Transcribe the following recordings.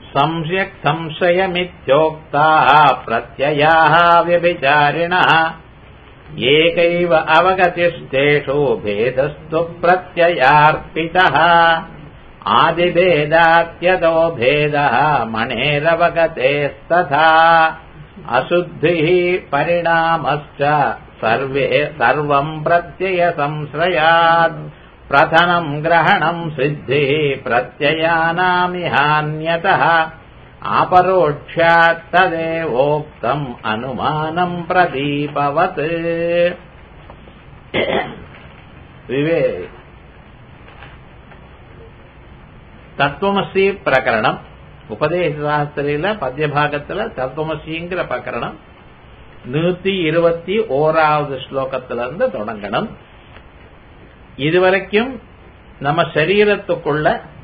संशयक् संशयमित्योक्ताः प्रत्ययाः व्यभिचारिणः एकैव अवगतिस्तेषु भेदस्तु प्रत्ययार्पितः आदिभेदात्यतो भेदः मणेरवगतेस्तथा अशुद्धिः परिणामश्च सर्वे सर्वम् प्रत्ययसंश्रयात् प्रथनम् ग्रहणम् सिद्धिः प्रत्ययानामिहान्यतः अपरोक्ष्यात् तदेवोक्तम् अनुमानम् प्रदीपवत् विवे தத்துவமசி பிரகரணம் உபதேச சாஸ்திரியில பத்தியபாகத்துல தத்துவமசிங்கிற பிரகரணம் நூத்தி இருபத்தி ஓராவது ஸ்லோகத்திலிருந்து தொடங்கணும் இதுவரைக்கும் நம்ம சரீரத்துக்குள்ள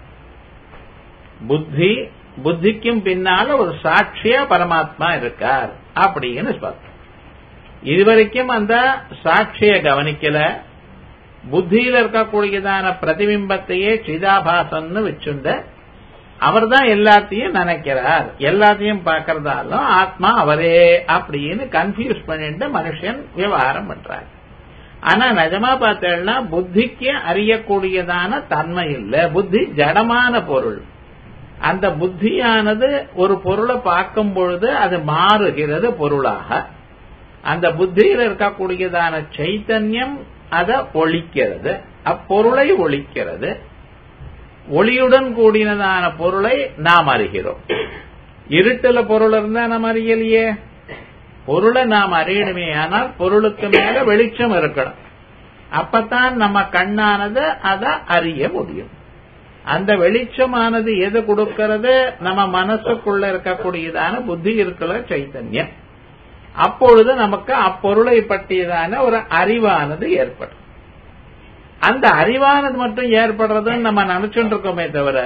புத்தி புத்திக்கும் பின்னால ஒரு சாட்சியா பரமாத்மா இருக்கார் அப்படின்னு பார்த்தோம் இதுவரைக்கும் அந்த சாட்சிய கவனிக்கல புத்தியில இருக்கக்கூடியதான பிரதிபிம்பத்தையே சிதாபாசன்னு வச்சுண்ட அவர் தான் எல்லாத்தையும் நினைக்கிறார் எல்லாத்தையும் பார்க்கறதாலும் ஆத்மா அவரே அப்படின்னு கன்ஃபியூஸ் பண்ணிட்டு மனுஷன் விவகாரம் பண்றார் ஆனா நிஜமா பார்த்தேன்னா புத்திக்கு அறியக்கூடியதான தன்மை இல்லை புத்தி ஜடமான பொருள் அந்த புத்தியானது ஒரு பொருளை பார்க்கும் பொழுது அது மாறுகிறது பொருளாக அந்த புத்தியில் இருக்கக்கூடியதான சைத்தன்யம் அதை ஒழிக்கிறது அப்பொருளை ஒழிக்கிறது ஒளியுடன் கூடினதான பொருளை நாம் அறிகிறோம் இருட்டுல பொருள் இருந்தா நாம் அறியலையே பொருளை நாம் அறியணுமே ஆனால் பொருளுக்கு மேல வெளிச்சம் இருக்கணும் அப்பத்தான் நம்ம கண்ணானது அதை அறிய முடியும் அந்த வெளிச்சமானது எது கொடுக்கிறது நம்ம மனசுக்குள்ள இருக்கக்கூடியதான புத்தி இருக்கிற சைத்தன்யம் அப்பொழுது நமக்கு அப்பொருளை பற்றியதான ஒரு அறிவானது ஏற்படும் அந்த அறிவானது மட்டும் ஏற்படுறதுன்னு நம்ம நினைச்சுட்டு இருக்கோமே தவிர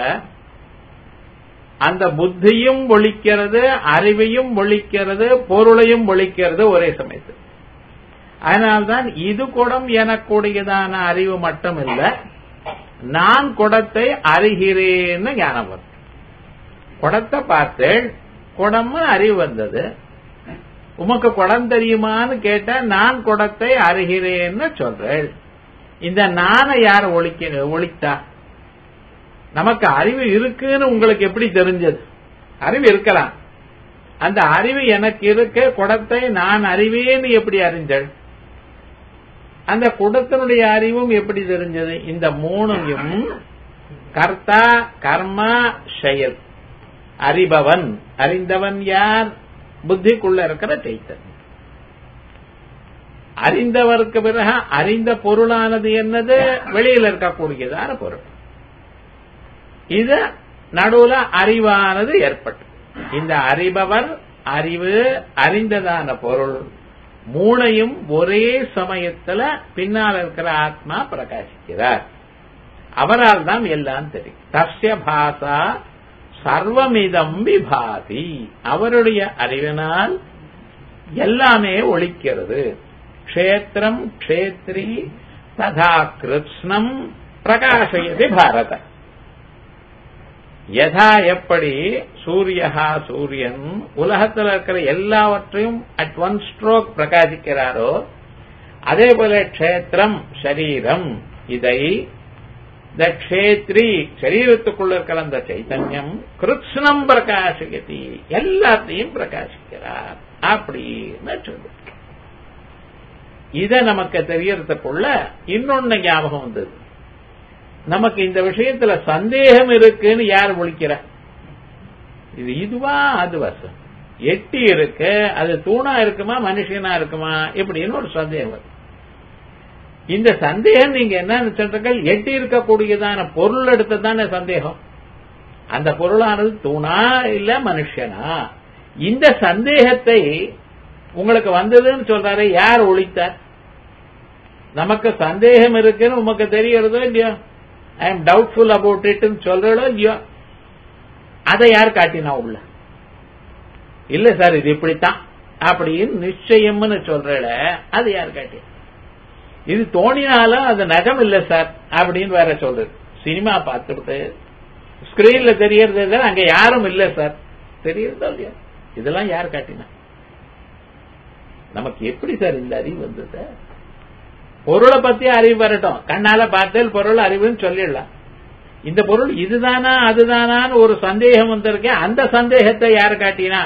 அந்த புத்தியும் ஒழிக்கிறது அறிவையும் ஒழிக்கிறது பொருளையும் ஒழிக்கிறது ஒரே சமயத்தில் அதனால்தான் இது குடம் எனக்கூடியதான அறிவு மட்டும் இல்ல நான் குடத்தை அறிகிறேன்னு ஞானம் வரும் குடத்தை பார்த்தேன் குடம்னு அறிவு வந்தது உமக்கு குடம் தெரியுமான்னு கேட்டா நான் குடத்தை அறிகிறேன்னு சொல்றேன் இந்த நானை யார் ஒழிக்க ஒழித்தா நமக்கு அறிவு இருக்குன்னு உங்களுக்கு எப்படி தெரிஞ்சது அறிவு இருக்கலாம் அந்த அறிவு எனக்கு இருக்க குடத்தை நான் அறிவேன்னு எப்படி அறிஞ்சள் அந்த குடத்தினுடைய அறிவும் எப்படி தெரிஞ்சது இந்த மூணையும் கர்த்தா கர்மா செயல் அறிபவன் அறிந்தவன் யார் புத்திக்குள்ள இருக்கிற சைத்தன்யம் அறிந்தவருக்கு பிறகு அறிந்த பொருளானது என்னது வெளியில் இருக்கக்கூடியதான பொருள் இது நடுவுல அறிவானது ஏற்பட்டு இந்த அறிபவர் அறிவு அறிந்ததான பொருள் மூளையும் ஒரே சமயத்துல பின்னால் இருக்கிற ஆத்மா பிரகாசிக்கிறார் அவரால் தான் எல்லாம் தெரியும் தஸ்ய பாசா சர்வமிதம் விபாதி அவருடைய அறிவினால் எல்லாமே ஒழிக்கிறது க்ஷேத்திரம் க்ஷேத்ரி ததா கிருஷ்ணம் பிரகாசயதி பாரத யதா எப்படி சூரியஹா சூரியன் உலகத்தில் இருக்கிற எல்லாவற்றையும் அட் ஒன் ஸ்ட்ரோக் பிரகாசிக்கிறாரோ அதே போல க்ஷேத்திரம் சரீரம் இதை இந்த க்ஷேத்ரி சரீரத்துக்குள்ள இருக்கிற அந்த சைத்தன்யம் கிருஷ்ணம் பிரகாசிக்கதி எல்லாத்தையும் பிரகாசிக்கிறார் அப்படின்னு சொல்லு இத நமக்கு தெரியறதுக்குள்ள இன்னொன்னு ஞாபகம் வந்தது நமக்கு இந்த விஷயத்துல சந்தேகம் இருக்குன்னு யார் ஒழிக்கிற இது இதுவா அதுவா சார் எட்டி இருக்கு அது தூணா இருக்குமா மனுஷனா இருக்குமா இப்படின்னு ஒரு சந்தேகம் வருது இந்த சந்தேகம் நீங்க என்ன சொல்றீங்க எட்டி இருக்கக்கூடியதான பொருள் எடுத்து தானே சந்தேகம் அந்த பொருளானது தூணா இல்ல மனுஷனா இந்த சந்தேகத்தை உங்களுக்கு வந்ததுன்னு சொல்றாரு யார் ஒழித்தார் நமக்கு சந்தேகம் இருக்குன்னு உமக்கு தெரியறதோ இல்லையோ ஐ எம் டவுட்ஃபுல் அபவுட் இட்னு சொல்றோ இல்லையோ அதை யார் காட்டினா உள்ள இல்ல சார் இது இப்படித்தான் அப்படின்னு நிச்சயம்னு சொல்றல அது யார் காட்டி இது தோணினாலும் அது நகம் இல்ல சார் அப்படின்னு வேற சொல்றது சினிமா பார்த்துட்டு ஸ்கிரீன்ல தெரியறது இல்ல அங்க யாரும் இல்ல சார் தெரியறதா இல்லையா இதெல்லாம் யார் காட்டினா நமக்கு எப்படி சார் இந்த அறிவு வந்தது பொருளை பத்தி அறிவு வரட்டும் கண்ணால பார்த்தேன் பொருள் அறிவுன்னு சொல்லிடலாம் இந்த பொருள் இதுதானா அதுதானான்னு ஒரு சந்தேகம் வந்திருக்கேன் அந்த சந்தேகத்தை யார் காட்டினா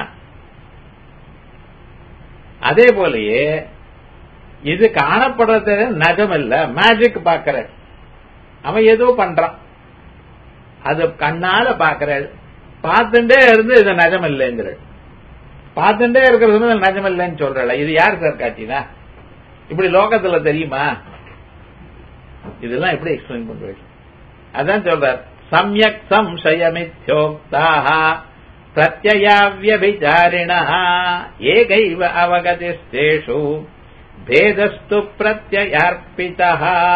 அதே போலயே இது காணப்படுறது நஜம் இல்ல மேஜிக் பாக்குற அவன் ஏதோ பண்றான் அது கண்ணால பாக்குற பார்த்துட்டே இருந்து இது நஜம் இல்லைங்கிற பார்த்துட்டே இருக்கிறது நஜம் இல்லைன்னு சொல்றல இது யார் சார் காட்டினா இப்படி லோகத்துல தெரியுமா இதெல்லாம் எப்படி எக்ஸ்பிளைன் பண்றீங்க அதான் சொல்றார் சமயக் சம்சயமித்யோக்தாக பிரத்யயாவியபிச்சாரிண ஏகைவ அவகதிஸ்தேஷு பேதஸ்து பிரத்யயார்ப்பிதா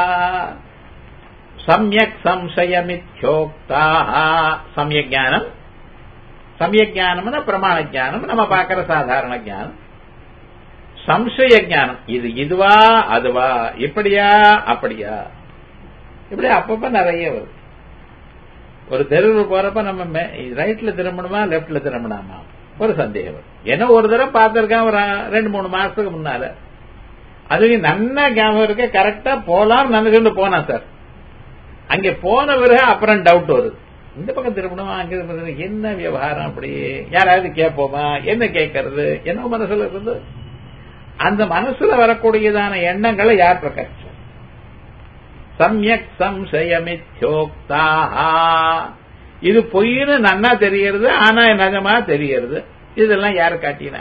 சமயக் சம்சயமித்யோக்தாக சமயக் ஞானம் சமயக் ஞானம்னா பிரமாண ஞானம் நம்ம பார்க்கிற சாதாரண ஞானம் சம்சய ஞானம் இது இதுவா அதுவா இப்படியா அப்படியா இப்படி அப்பப்ப நிறைய வருது ஒரு தெருவில் போறப்ப நம்ம ரைட்ல திரும்பணுமா லெப்ட்ல திரும்பணுமா ஒரு சந்தேகம் வரும் ஏன்னா ஒரு தடவை பார்த்திருக்கேன் ஒரு ரெண்டு மூணு மாசத்துக்கு முன்னால அதுக்கு நன்னா ஞாபகம் இருக்க கரெக்டா போலாம் நினைச்சுட்டு போனா சார் அங்க போன பிறகு அப்புறம் டவுட் வருது இந்த பக்கம் திரும்பணுமா அங்க திரும்பணும் என்ன விவகாரம் அப்படி யாராவது கேட்போமா என்ன கேட்கறது என்ன மனசுல இருந்து அந்த மனசுல வரக்கூடியதான எண்ணங்களை யார் பிரகாஷ் சமயக் சம்சயமித்யோக்தாக இது பொய்னு நன்னா தெரியறது ஆனா நகமா தெரியறது இதெல்லாம் யாரு காட்டினா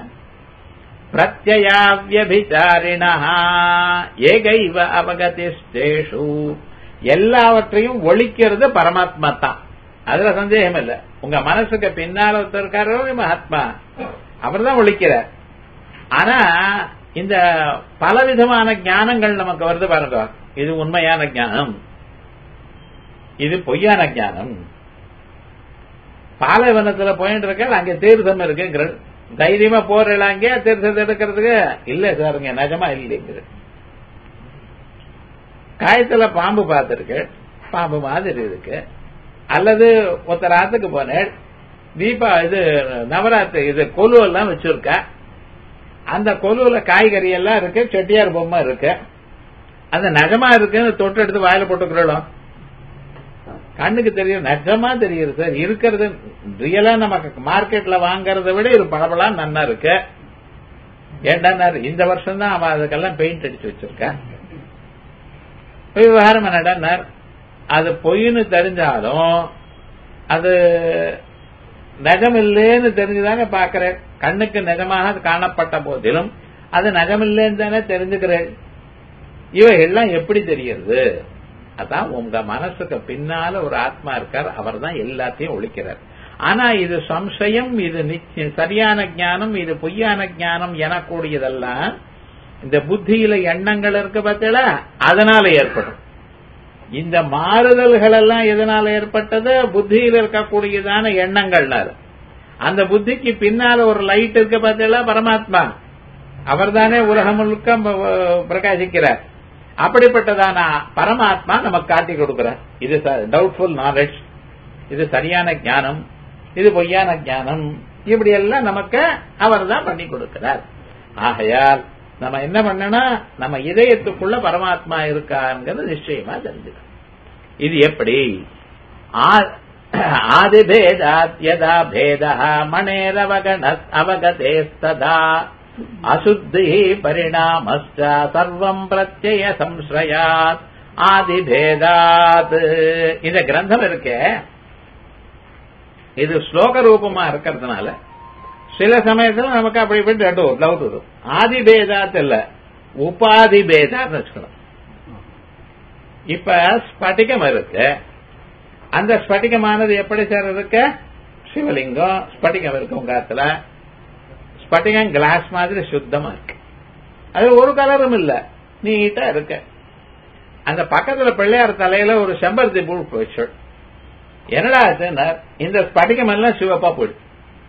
பிரத்யயாவியபிச்சாரிணா ஏகைவ அவகதிஷ்டேஷு எல்லாவற்றையும் ஒழிக்கிறது பரமாத்மா தான் அதுல சந்தேகம் இல்ல உங்க மனசுக்கு பின்னால ஒருத்தருக்காரோ மகாத்மா அவர் தான் ஒழிக்கிறார் ஆனா இந்த பலவிதமான ஞானங்கள் நமக்கு வருது பாருங்க இது உண்மையான ஞானம் இது பொய்யான ஞானம் பாலைவனத்துல போயிட்டு இருக்க அங்க தீர்த்தம் இருக்குங்கிற தைரியமா போறல அங்கே தீர்த்தத்தை எடுக்கிறதுக்கு இல்ல சாருங்க நிஜமா இல்லைங்கிற காயத்துல பாம்பு பார்த்திருக்கு பாம்பு மாதிரி இருக்கு அல்லது ஒருத்த ராத்துக்கு போனேன் தீபா இது நவராத்திரி இது கொலு எல்லாம் வச்சிருக்கா அந்த கொலுல காய்கறி எல்லாம் இருக்கு செட்டியார் பொம்மை இருக்கு அந்த நஜமா இருக்குன்னு தொட்டு எடுத்து வாயில போட்டுக்கிறோம் கண்ணுக்கு தெரியும் நஜமா தெரியுது சார் இருக்கிறது ரியலா நமக்கு மார்க்கெட்ல வாங்கறத விட இது பளபளா நன்னா இருக்கு ஏண்டா இந்த வருஷம் தான் அவன் அதுக்கெல்லாம் பெயிண்ட் அடிச்சு வச்சிருக்க விவகாரம் என்னடார் அது பொய்னு தெரிஞ்சாலும் அது நஜம் இல்லைன்னு தெரிஞ்சுதாங்க பாக்கிறேன் கண்ணுக்கு நிஜமாக காணப்பட்ட போதிலும் அது நஜமில்லைன்னு தானே தெரிஞ்சுக்கிறேன் இவைகள்லாம் எப்படி தெரியுது அதான் உங்க மனசுக்கு பின்னால ஒரு ஆத்மா இருக்கார் அவர் தான் எல்லாத்தையும் ஒழிக்கிறார் ஆனா இது சம்சயம் இது நிச்சயம் சரியான ஞானம் இது பொய்யான ஞானம் எனக்கூடியதெல்லாம் இந்த புத்தியில எண்ணங்கள் இருக்கு பார்த்தீங்களா அதனால ஏற்படும் இந்த மாறுதல்கள் எல்லாம் எதனால ஏற்பட்டது புத்தியில் இருக்கக்கூடியதான எண்ணங்கள்னால அந்த புத்திக்கு பின்னால ஒரு லைட் இருக்கு பார்த்தீங்களா பரமாத்மா அவர் தானே உலகம் முழுக்க பிரகாசிக்கிறார் அப்படிப்பட்டதான பரமாத்மா நமக்கு காட்டி கொடுக்கிறார் இது டவுட்ஃபுல் நாலேஜ் இது சரியான ஞானம் இது பொய்யான ஞானம் இப்படி எல்லாம் நமக்கு அவர் தான் பண்ணி கொடுக்கிறார் ஆகையால் நம்ம என்ன பண்ணணும் நம்ம இதயத்துக்குள்ள பரமாத்மா இருக்காங்கிறது நிச்சயமா தெரிஞ்சுக்கணும் இது எப்படி ஆதிபேதாத்யதா பேதா மணேரவகண அவகதேஸ்ததா அசுத்தி பரிணாமஸ்ட சர்வம் பிரத்யய சம்ஸ்ரயாத் ஆதிபேதாத் இந்த கிரந்தம் இருக்கே இது ஸ்லோக ரூபமா இருக்கிறதுனால சில சமயத்துல நமக்கு அப்படி இப்படி ரெண்டு டவுட் வரும் ஆதிபேதாத் இல்ல உபாதி பேதான்னு வச்சுக்கணும் இப்ப ஸ்பட்டிகம் இருக்கு அந்த ஸ்பட்டிகமானது எப்படி சார் இருக்கு சிவலிங்கம் ஸ்பட்டிகம் இருக்கு உங்க இடத்துல ஸ்பட்டிகம் கிளாஸ் மாதிரி சுத்தமா இருக்கு அது ஒரு கலரும் இல்ல நீட்டா இருக்கு அந்த பக்கத்துல பிள்ளையார் தலையில ஒரு செம்பருத்தி பூ போயிடுச்சு என்னடா ஆச்சுன்னா இந்த ஸ்பட்டிகம் எல்லாம் சிவப்பா போயிடுச்சு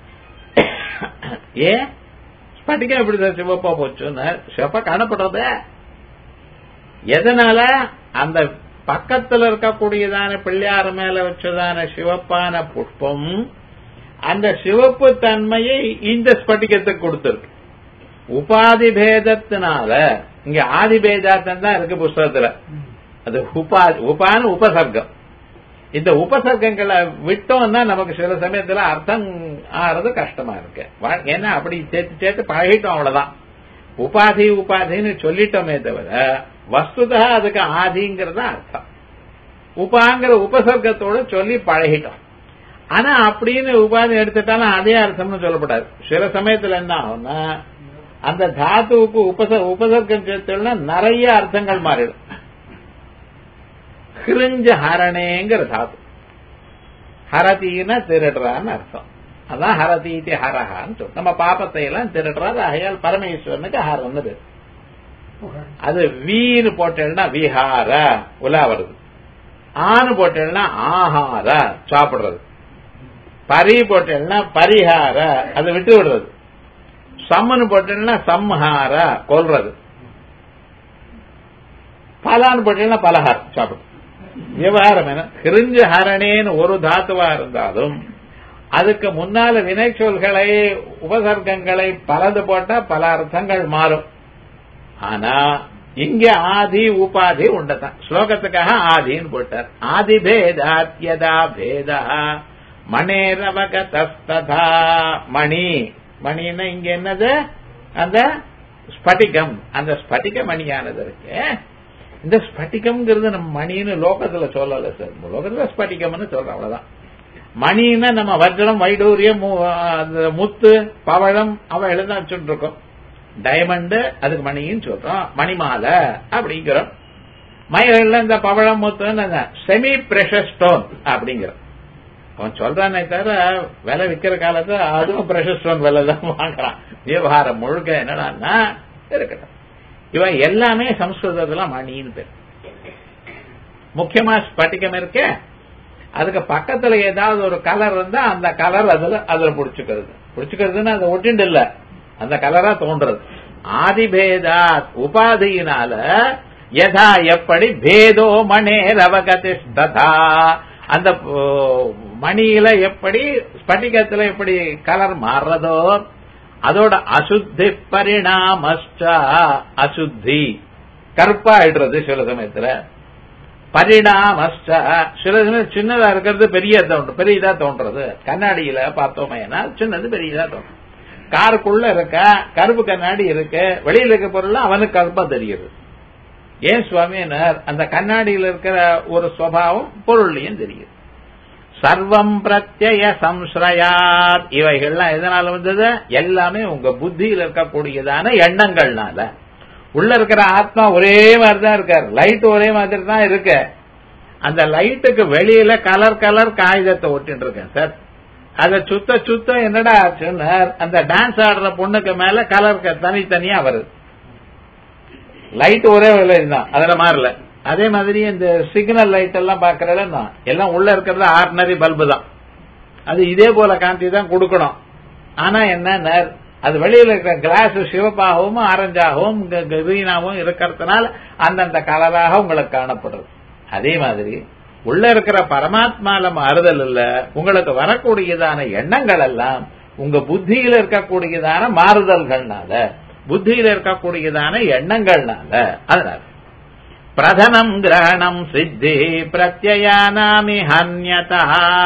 ஏன் ஸ்பட்டிகம் எப்படி சார் சிவப்பா போச்சுன்னா சிவப்பா காணப்படுறது எதனால அந்த பக்கத்துல இருக்கக்கூடியதான பிள்ளையார் மேல வச்சதான சிவப்பான புஷ்பம் அந்த சிவப்பு தன்மையை இந்த ஸ்பட்டிகத்துக்கு கொடுத்திருக்கு உபாதி பேதத்தினால இங்க ஆதி பேதாத்தம் தான் இருக்கு புஸ்தகத்துல அது உபா உபான உபசர்க்கம் இந்த உபசர்க்கங்களை விட்டோம்னா நமக்கு சில சமயத்துல அர்த்தம் ஆறது கஷ்டமா இருக்கு வா- ஏன்னா அப்படி சேர்த்து சேர்த்து பழகிட்டோம் அவ்வளவுதான் உபாதி உபாதின்னு சொல்லிட்டோமே தவிர வஸ்துதா அதுக்கு ஆதிங்கிறது தான் அர்த்தம் உபாங்கிற உபசர்க்கத்தோட சொல்லி பழகிட்டோம் ஆனா அப்படின்னு உபாதி எடுத்துட்டாலும் அதே அர்த்தம்னு சொல்லப்படாது சில சமயத்துல என்ன ஆகும்னா அந்த தாத்துவுக்கு உபச உபசர்க்கம் சேர்த்தோம்னா நிறைய அர்த்தங்கள் மாறிடும் கிரிஞ்ச ஹரணேங்கிற தாத்து ஹரதீன திருடுறான்னு அர்த்தம் அதான் ஹரதீதி ஹரஹான்னு சொல்லும் நம்ம பாப்பத்தை எல்லாம் திருடுறாரு ஆகையால் பரமேஸ்வரனுக்கு ஹரன்னு பேரு அது வீன்னு போட்டேன்னா விஹார உலா வருது ஆன்னு போட்டேன்னா ஆஹார சாப்பிடுறது பரி போட்டேன்னா பரிஹார அதை விட்டு விடுறது சம்மன்னு போட்டேன்னா சம்ஹார கொல்றது பலான்னு போட்டேன்னா பலஹாரம் சாப்பிடுறது விவகாரம் என்ன கிரிஞ்சு ஹரணேன்னு ஒரு தாத்துவா இருந்தாலும் அதுக்கு முன்னால வினைச்சொல்களை உபசர்க்கங்களை பலது போட்டா பல அர்த்தங்கள் மாறும் ஆனா இங்க ஆதி உபாதி உண்டதான் ஸ்லோகத்துக்காக ஆதின்னு போட்டார் ஆதி பேதாத்யதா பேதா மணேரவகதஸ்ததா மணி மணின்னா இங்க என்னது அந்த ஸ்பட்டிகம் அந்த ஸ்பட்டிக மணியானது இருக்கு இந்த ஸ்பட்டிகம்ங்கிறது நம்ம மணின்னு லோகத்துல சொல்லல சார் லோகத்துல ஸ்பட்டிகம்னு சொல்றோம் அவ்வளவுதான் மணின்னா நம்ம வஜ்ரம் வைடூரியம் மு- அந்த முத்து பவழம் அவ எழுத வச்சுட்டு இருக்கோம் டைமண்ட் அதுக்கு மணின்னு சொல்றோம் மணிமாலை அப்படிங்கிறோம் மயில இந்த பவழம் முத்துன்னு செமி பிரஷர் ஸ்டோன் அப்படிங்கிறோம் அவன் சொல்றானே தவிர விலை விக்கிற காலத்துல அதுவும் பிரஷர் ஸ்டோன் விலை தான் வாங்குறான் விவகாரம் முழுக்க என்னடான்னா இருக்கட்டும் இவன் எல்லாமே சம்ஸ்கிருதத்துல மணின்னு பேர் முக்கியமா ஸ்பட்டிகம் இருக்கே அதுக்கு பக்கத்துல ஏதாவது ஒரு கலர் இருந்தா அந்த கலர் அதுல அதுல புடிச்சுக்கிறது புடிச்சுக்கிறதுன்னா அதை ஒட்டிண்டு இல்ல அந்த கலரா தோன்றது ஆதிபேதா உபாதியினால யதா எப்படி பேதோ மணே ரவகதி ததா அந்த ஓ, மணியில எப்படி ஸ்பட்டிகத்துல எப்படி கலர் மாறுறதோ அதோட அசுத்தி பரிணாமஸ்ட அசுத்தி கருப்பாயிடுறது சில சமயத்துல பரிணாமஸ்ட சில சமயம் சின்னதா இருக்கிறது பெரிய தோன்றும் பெரியதா தோன்றது கண்ணாடியில பார்த்தோமேனா சின்னது பெரியதா தோன்றும் காருக்குள்ள இருக்க கருப்பு கண்ணாடி இருக்கு வெளியில இருக்க பொருள் அவனுக்கு கருப்பா தெரியுது ஏன் சுவாமியினர் அந்த கண்ணாடியில் இருக்கிற ஒரு சுவாவம் பொருள்லையும் தெரியுது சர்வம் பிரத்யய சம்ஸ்ரயாத் இவைகள்லாம் எதனால வந்தது எல்லாமே உங்க புத்தியில் இருக்கக்கூடியதான எண்ணங்கள்னால உள்ள இருக்கிற ஆத்மா ஒரே மாதிரி தான் இருக்கார் லைட் ஒரே மாதிரி தான் இருக்கு அந்த லைட்டுக்கு வெளியில கலர் கலர் காகிதத்தை ஒட்டிட்டு இருக்கேன் சார் அத சுத்த சுத்த என்னடா ஆச்சுன்னு அந்த டான்ஸ் ஆடுற பொண்ணுக்கு மேல கலர் தனித்தனியா வருது லைட் ஒரே விலை தான் அதுல மாறல அதே மாதிரி இந்த சிக்னல் லைட் எல்லாம் பாக்குறதுல எல்லாம் உள்ள இருக்கிறது ஆர்டினரி பல்பு தான் அது இதே போல காந்தி தான் கொடுக்கணும் ஆனா என்ன அது வெளியில இருக்கிற கிளாஸ் சிவப்பாகவும் ஆரஞ்சாகவும் கிரீனாகவும் இருக்கிறதுனால அந்தந்த கலராக உங்களுக்கு காணப்படுறது அதே மாதிரி உள்ள இருக்கிற பரமாத்மால மாறுதல் இல்ல உங்களுக்கு வரக்கூடியதான எண்ணங்கள் எல்லாம் உங்க புத்தியில இருக்கக்கூடியதான மாறுதல்கள்னால புத்தியில இருக்கக்கூடியதான எண்ணங்கள்னால அதனால பிரதனம் கிரகணம் சித்தி பிரத்யயானாமி ஹன்யதா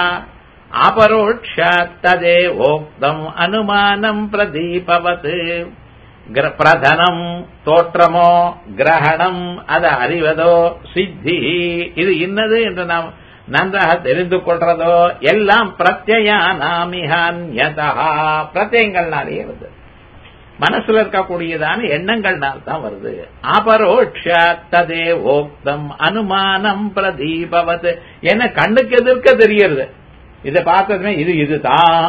அபரோட்சாத் ததேவோக்தம் அனுமானம் பிரதீபவத் கிர- பிரதனம் தோற்றமோ கிரகணம் அதை அறிவதோ சித்தி இது இன்னது என்று நாம் நன்றாக தெரிந்து கொள்றதோ எல்லாம் பிரத்யயானாமிஹான்யதா பிரத்யங்கள்னாலேயே வருது மனசுல இருக்கக்கூடியதான எண்ணங்கள்னால் தான் வருது அபரோட்சா ததே ஓக்தம் அனுமானம் பிரதீபவத் என்ன கண்ணுக்கு எதிர்க்க தெரியறது இதை பார்த்ததுமே இது இதுதான்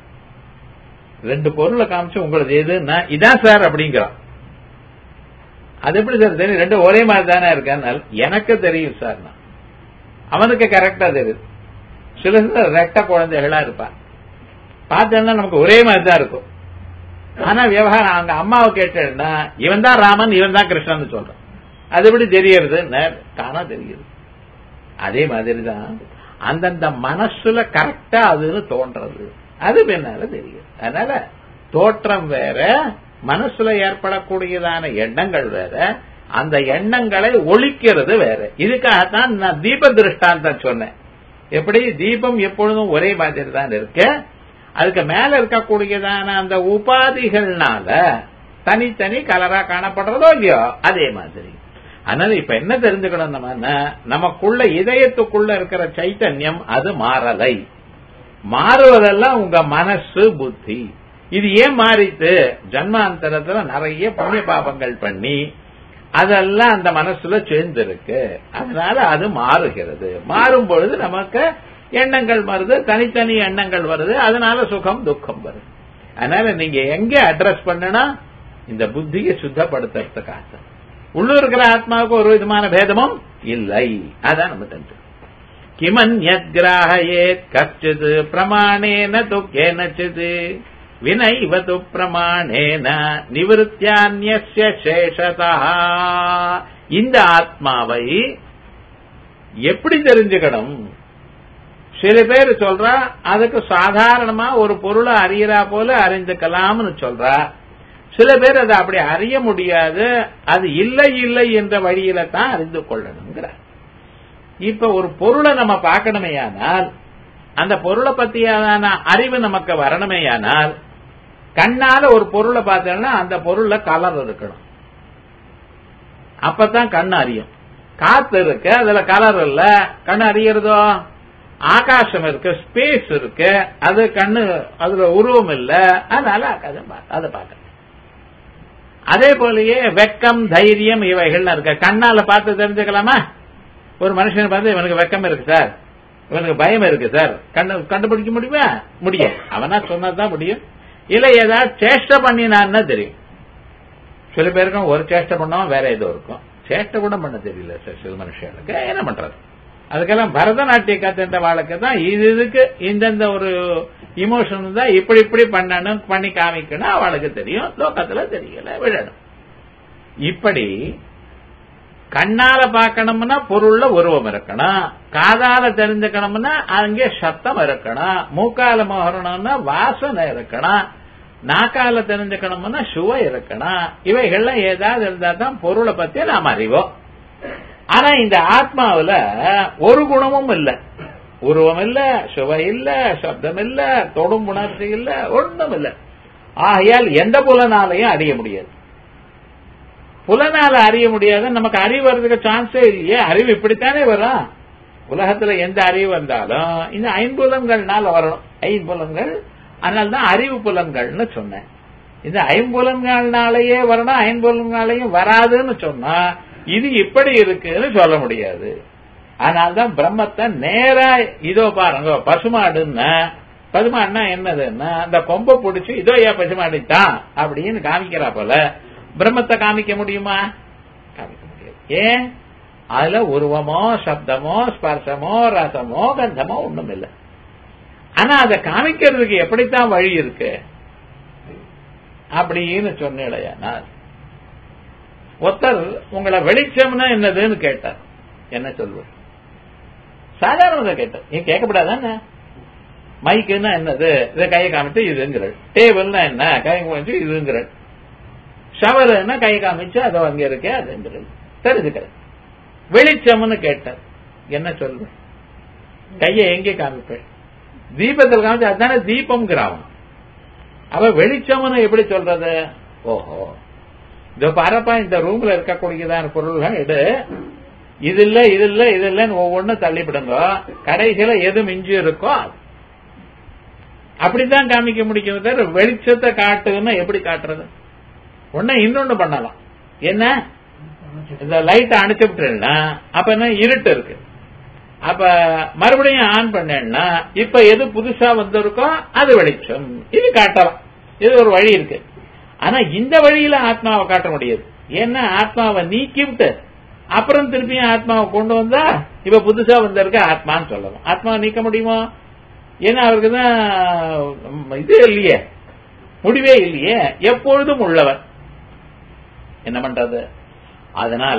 ரெண்டு பொருளை காமிச்சு உங்களுக்கு எதுன்னா இதான் சார் அப்படிங்கிறான் அது எப்படி சார் தெரியும் ரெண்டு ஒரே மாதிரி தானே இருக்கனால எனக்கு தெரியும் சார் நான் அவனுக்கு கரெக்டா தெரியுது சில சில ரெட்ட குழந்தைகளா இருப்பான் பார்த்தேன்னா நமக்கு ஒரே மாதிரி தான் இருக்கும் ஆனா விவகாரம் அவங்க அம்மாவை கேட்டேன்னா இவன் தான் ராமன் இவன் தான் கிருஷ்ணன் சொல்றான் அது எப்படி தெரியறது தானா தெரியுது அதே மாதிரிதான் அந்தந்த மனசுல கரெக்டா அதுன்னு தோன்றது அது பின்னால தெரியும் அதனால தோற்றம் வேற மனசுல ஏற்படக்கூடியதான எண்ணங்கள் வேற அந்த எண்ணங்களை ஒழிக்கிறது வேற இதுக்காகத்தான் நான் தீப திருஷ்டாந்தம் சொன்னேன் எப்படி தீபம் எப்பொழுதும் ஒரே மாதிரி தான் இருக்கு அதுக்கு மேல இருக்கக்கூடியதான அந்த உபாதிகள்னால தனித்தனி கலரா காணப்படுறதோ இல்லையோ அதே மாதிரி அதனால இப்ப என்ன தெரிஞ்சுக்கணும் நம்ம நமக்குள்ள இதயத்துக்குள்ள இருக்கிற சைத்தன்யம் அது மாறலை மாறுவதெல்லாம் உங்க மனசு புத்தி இது ஏன் மாறித்து ஜன்மாந்தரத்துல நிறைய புண்ணிய பாபங்கள் பண்ணி அதெல்லாம் அந்த மனசுல சேர்ந்திருக்கு அதனால அது மாறுகிறது மாறும் பொழுது நமக்கு எண்ணங்கள் வருது தனித்தனி எண்ணங்கள் வருது அதனால சுகம் துக்கம் வருது அதனால நீங்க எங்க அட்ரஸ் பண்ணனா இந்த புத்தியை சுத்தப்படுத்துறதுக்காக உள்ளூர் இருக்கிற ஆத்மாவுக்கு ஒரு விதமான பேதமும் இல்லை அதான் நம்ம தெரிஞ்சு கிமன்யத் கிராஹயேத் கச்சித் பிரமாணேன து கேனச்சித் வினைவ து பிரமாணேன நிவிருத்தியான்ய சேஷதா இந்த ஆத்மாவை எப்படி தெரிஞ்சுக்கணும் சில பேர் சொல்றா அதுக்கு சாதாரணமா ஒரு பொருளை அறியறா போல அறிந்துக்கலாம்னு சொல்றா சில பேர் அதை அப்படி அறிய முடியாது அது இல்லை இல்லை என்ற வழியில தான் அறிந்து கொள்ளணுங்கிறார் இப்ப ஒரு பொருளை நம்ம பார்க்கணுமேயானால் அந்த பொருளை பத்தியான அறிவு நமக்கு வரணுமேயானால் கண்ணால ஒரு பொருளை பார்த்தோம்னா அந்த பொருள்ல கலர் இருக்கணும் அப்பதான் கண் அறியும் காத்து இருக்கு அதுல கலர் இல்ல கண் அறியறதோ ஆகாசம் இருக்கு ஸ்பேஸ் இருக்கு அது கண்ணு அதுல உருவம் இல்ல அதனால அதை பார்க்க அதே போலயே வெக்கம் தைரியம் இவைகள் இருக்க கண்ணால பார்த்து தெரிஞ்சுக்கலாமா ஒரு மனுஷனை பார்த்து இவனுக்கு வெக்கம் இருக்கு சார் இவனுக்கு பயம் இருக்கு சார் கண்ணு கண்டுபிடிக்க முடியுமா முடியும் அவனா சொன்னதான் முடியும் இல்ல ஏதாவது சேஷ்டை பண்ணினான்னு தெரியும் சில பேருக்கும் ஒரு சேஷ்டை பண்ணவும் வேற ஏதோ இருக்கும் சேஷ்டை கூட பண்ண தெரியல சார் சில மனுஷங்களுக்கு என்ன பண்றது அதுக்கெல்லாம் பரதநாட்டிய கத்துன்ற வாழ்க்கை தான் இது இதுக்கு இந்தந்த ஒரு இமோஷன் தான் இப்படி இப்படி பண்ணணும் பண்ணி காமிக்கணும் அவளுக்கு தெரியும் லோக்கத்துல தெரியல விழணும் இப்படி கண்ணால பார்க்கணும்னா பொருள்ல உருவம் இருக்கணும் காதால தெரிஞ்சுக்கணும்னா அங்கே சத்தம் இருக்கணும் மூக்கால மோகரணும்னா வாசனை இருக்கணும் நாக்கால தெரிஞ்சுக்கணும்னா சுவை இருக்கணும் இவைகள்லாம் ஏதாவது இருந்தா தான் பொருளை பத்தி நாம் அறிவோம் ஆனா இந்த ஆத்மாவுல ஒரு குணமும் இல்ல உருவம் இல்ல சுவை இல்ல சப்தம் இல்ல தொடும் உணர்ச்சி இல்ல ஒன்றும் இல்ல ஆகையால் எந்த புலனாலையும் அறிய முடியாது புலனால அறிய முடியாது நமக்கு அறிவு வர்றதுக்கு சான்ஸே இல்லையே அறிவு இப்படித்தானே வரும் உலகத்துல எந்த அறிவு வந்தாலும் இந்த ஐம்புலன்கள்னால வரணும் ஐம்புலன்கள் அதனால தான் அறிவு புலன்கள்னு சொன்னேன் இந்த ஐம்புலன்கள்னாலேயே வரணும் ஐம்புலன்களையும் வராதுன்னு சொன்னா இது இப்படி இருக்குன்னு சொல்ல முடியாது அதனால்தான் பிரம்மத்தை நேரா இதோ பாருங்க பசுமாடுன்னா பசுமாடுனா என்னதுன்னா அந்த கொம்பை பிடிச்சி இதோ ஏன் பசுமாடு தான் அப்படின்னு காமிக்கிறா போல பிரம்மத்தை காமிக்க முடியுமா காமிக்க முடியாது ஏன் அதுல உருவமோ சப்தமோ ஸ்பர்சமோ ரசமோ கந்தமோ ஒண்ணும் இல்லை ஆனா அதை காமிக்கிறதுக்கு எப்படித்தான் வழி இருக்கு அப்படின்னு சொன்னேன் ஒருத்தர் உங்களை வெளிச்சம்னா என்னதுன்னு கேட்டார் என்ன சொல்வது சாதாரண கேட்டார் ஏன் கேட்கப்படாதானே மைக்குன்னா என்னது இதை கையை காமிச்சு இதுங்கிறள் டேபிள்னா என்ன கை காமிச்சு இதுங்கிறள் ஷவர்னா கை காமிச்சு அதோ அங்க இருக்கே அதுங்கிறது தெரிஞ்சுக்கிறேன் வெளிச்சம்னு கேட்டார் என்ன சொல்லு கையை எங்கே காமிப்பேன் தீபத்தில் காமிச்சு அதுதானே தீபம்ங்கிறான் அவ வெளிச்சம்னு எப்படி சொல்றது ஓஹோ இதோ பாரப்பா இந்த ரூம்ல இருக்கக்கூடியதான பொருள்கள் எடு இது இல்ல இது இல்ல இது இல்லன்னு ஒவ்வொன்றும் தள்ளிவிடுங்க கடைசியில எது மிஞ்சி இருக்கோ அப்படித்தான் காமிக்க முடியும் தவிர வெளிச்சத்தை காட்டுன்னு எப்படி காட்டுறது ஒன்னு இன்னொன்னு பண்ணலாம் என்ன இந்த லைட்டை அணைச்சு விட்டுறேன்னா அப்ப என்ன இருட்டு இருக்கு அப்ப மறுபடியும் ஆன் பண்ணேன்னா இப்ப எது புதுசா வந்திருக்கோ அது வெளிச்சம் இது காட்டலாம் இது ஒரு வழி இருக்கு ஆனா இந்த வழியில ஆத்மாவை காட்ட முடியாது ஏன்னா ஆத்மாவை நீக்கி விட்டு அப்புறம் திருப்பியும் ஆத்மாவை கொண்டு வந்தா இப்ப புதுசா வந்திருக்க ஆத்மான்னு சொல்லலாம் ஆத்மாவை நீக்க முடியுமா ஏன்னா அவருக்கு தான் இது இல்லையே முடிவே இல்லையே எப்பொழுதும் உள்ளவர் என்ன பண்றது அதனால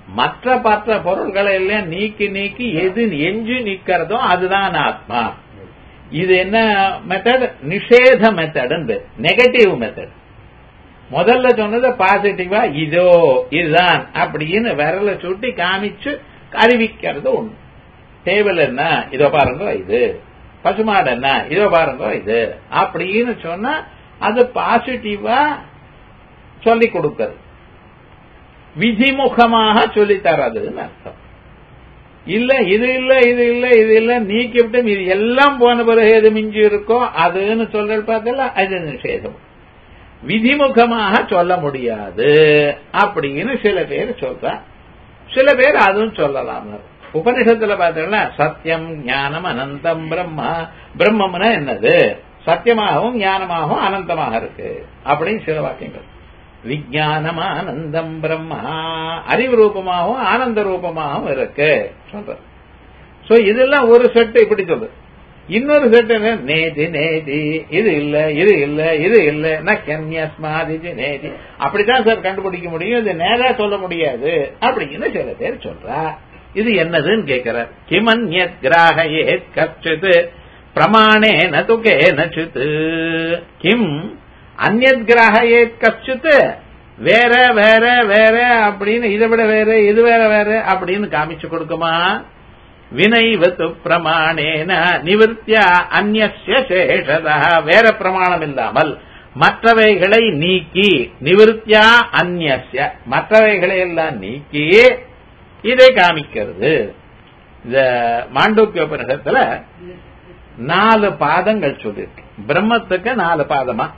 மற்ற பற்ற பொருள்களை எல்லாம் நீக்கி நீக்கி எது எஞ்சி நிக்கிறதோ அதுதான் ஆத்மா இது என்ன மெத்தட் நிஷேத மெத்தட் நெகட்டிவ் மெத்தட் முதல்ல சொன்னது பாசிட்டிவா இதோ இதுதான் அப்படின்னு விரல சுட்டி காமிச்சு அறிவிக்கிறது ஒண்ணு டேபிள் என்ன இதோ பாருங்க இது பசுமாடு என்ன இதோ பாருங்க இது அப்படின்னு சொன்னா அது பாசிட்டிவா சொல்லி கொடுக்கிறது விதிமுகமாக சொல்லி தரதுன்னு அர்த்தம் இல்ல இது இல்ல இது இல்ல இது இல்ல நீக்கிவிட்டு இது எல்லாம் போன பிறகு எது மிஞ்சி இருக்கோ அதுன்னு சொல்ற பார்த்தல அது நிஷேதம் விதிமுகமாக சொல்ல முடியாது அப்படின்னு சில பேர் சொல்ற சில பேர் அதுவும் சொல்லலாம் உபனிஷத்துல பார்த்தீங்கன்னா சத்தியம் ஞானம் அனந்தம் பிரம்மா பிரம்மம்னா என்னது சத்தியமாகவும் ஞானமாகவும் அனந்தமாக இருக்கு அப்படின்னு சில வாக்கியங்கள் விஜயானம் ஆனந்தம் பிரம்மா அறிவு ரூபமாகவும் ஆனந்த ரூபமாகவும் இருக்கு சொல்ற சோ இதெல்லாம் ஒரு செட்டு இப்படி சொல்றது இன்னொரு செட்டு என்ன நேதி நேதி இது இல்ல இது இல்ல இது இல்ல நன்யஸ்மாதி நேதி அப்படித்தான் சார் கண்டுபிடிக்க முடியும் இது நேரா சொல்ல முடியாது அப்படின்னு சில பேர் சொல்றா இது என்னதுன்னு கேட்கிறார் கிமன்யத் கிராகையே கச்சித் பிரமாணே நதுகே நச்சுத் கிம் அந்நத் கிராகையே கச்சித் வேற வேற வேற அப்படின்னு இதை விட வேற இது வேற வேற அப்படின்னு காமிச்சு கொடுக்குமா வினைவத்து பிரமாணேன நிவர்த்தியா அந்நிய சேஷதா வேற பிரமாணம் இல்லாமல் மற்றவைகளை நீக்கி நிவர்த்தியா அந்நிய மற்றவைகளை எல்லாம் நீக்கி இதை காமிக்கிறது இந்த மாண்டூக்கிய உபநிஷத்துல நாலு பாதங்கள் சொல்லியிருக்கு பிரம்மத்துக்கு நாலு பாதமா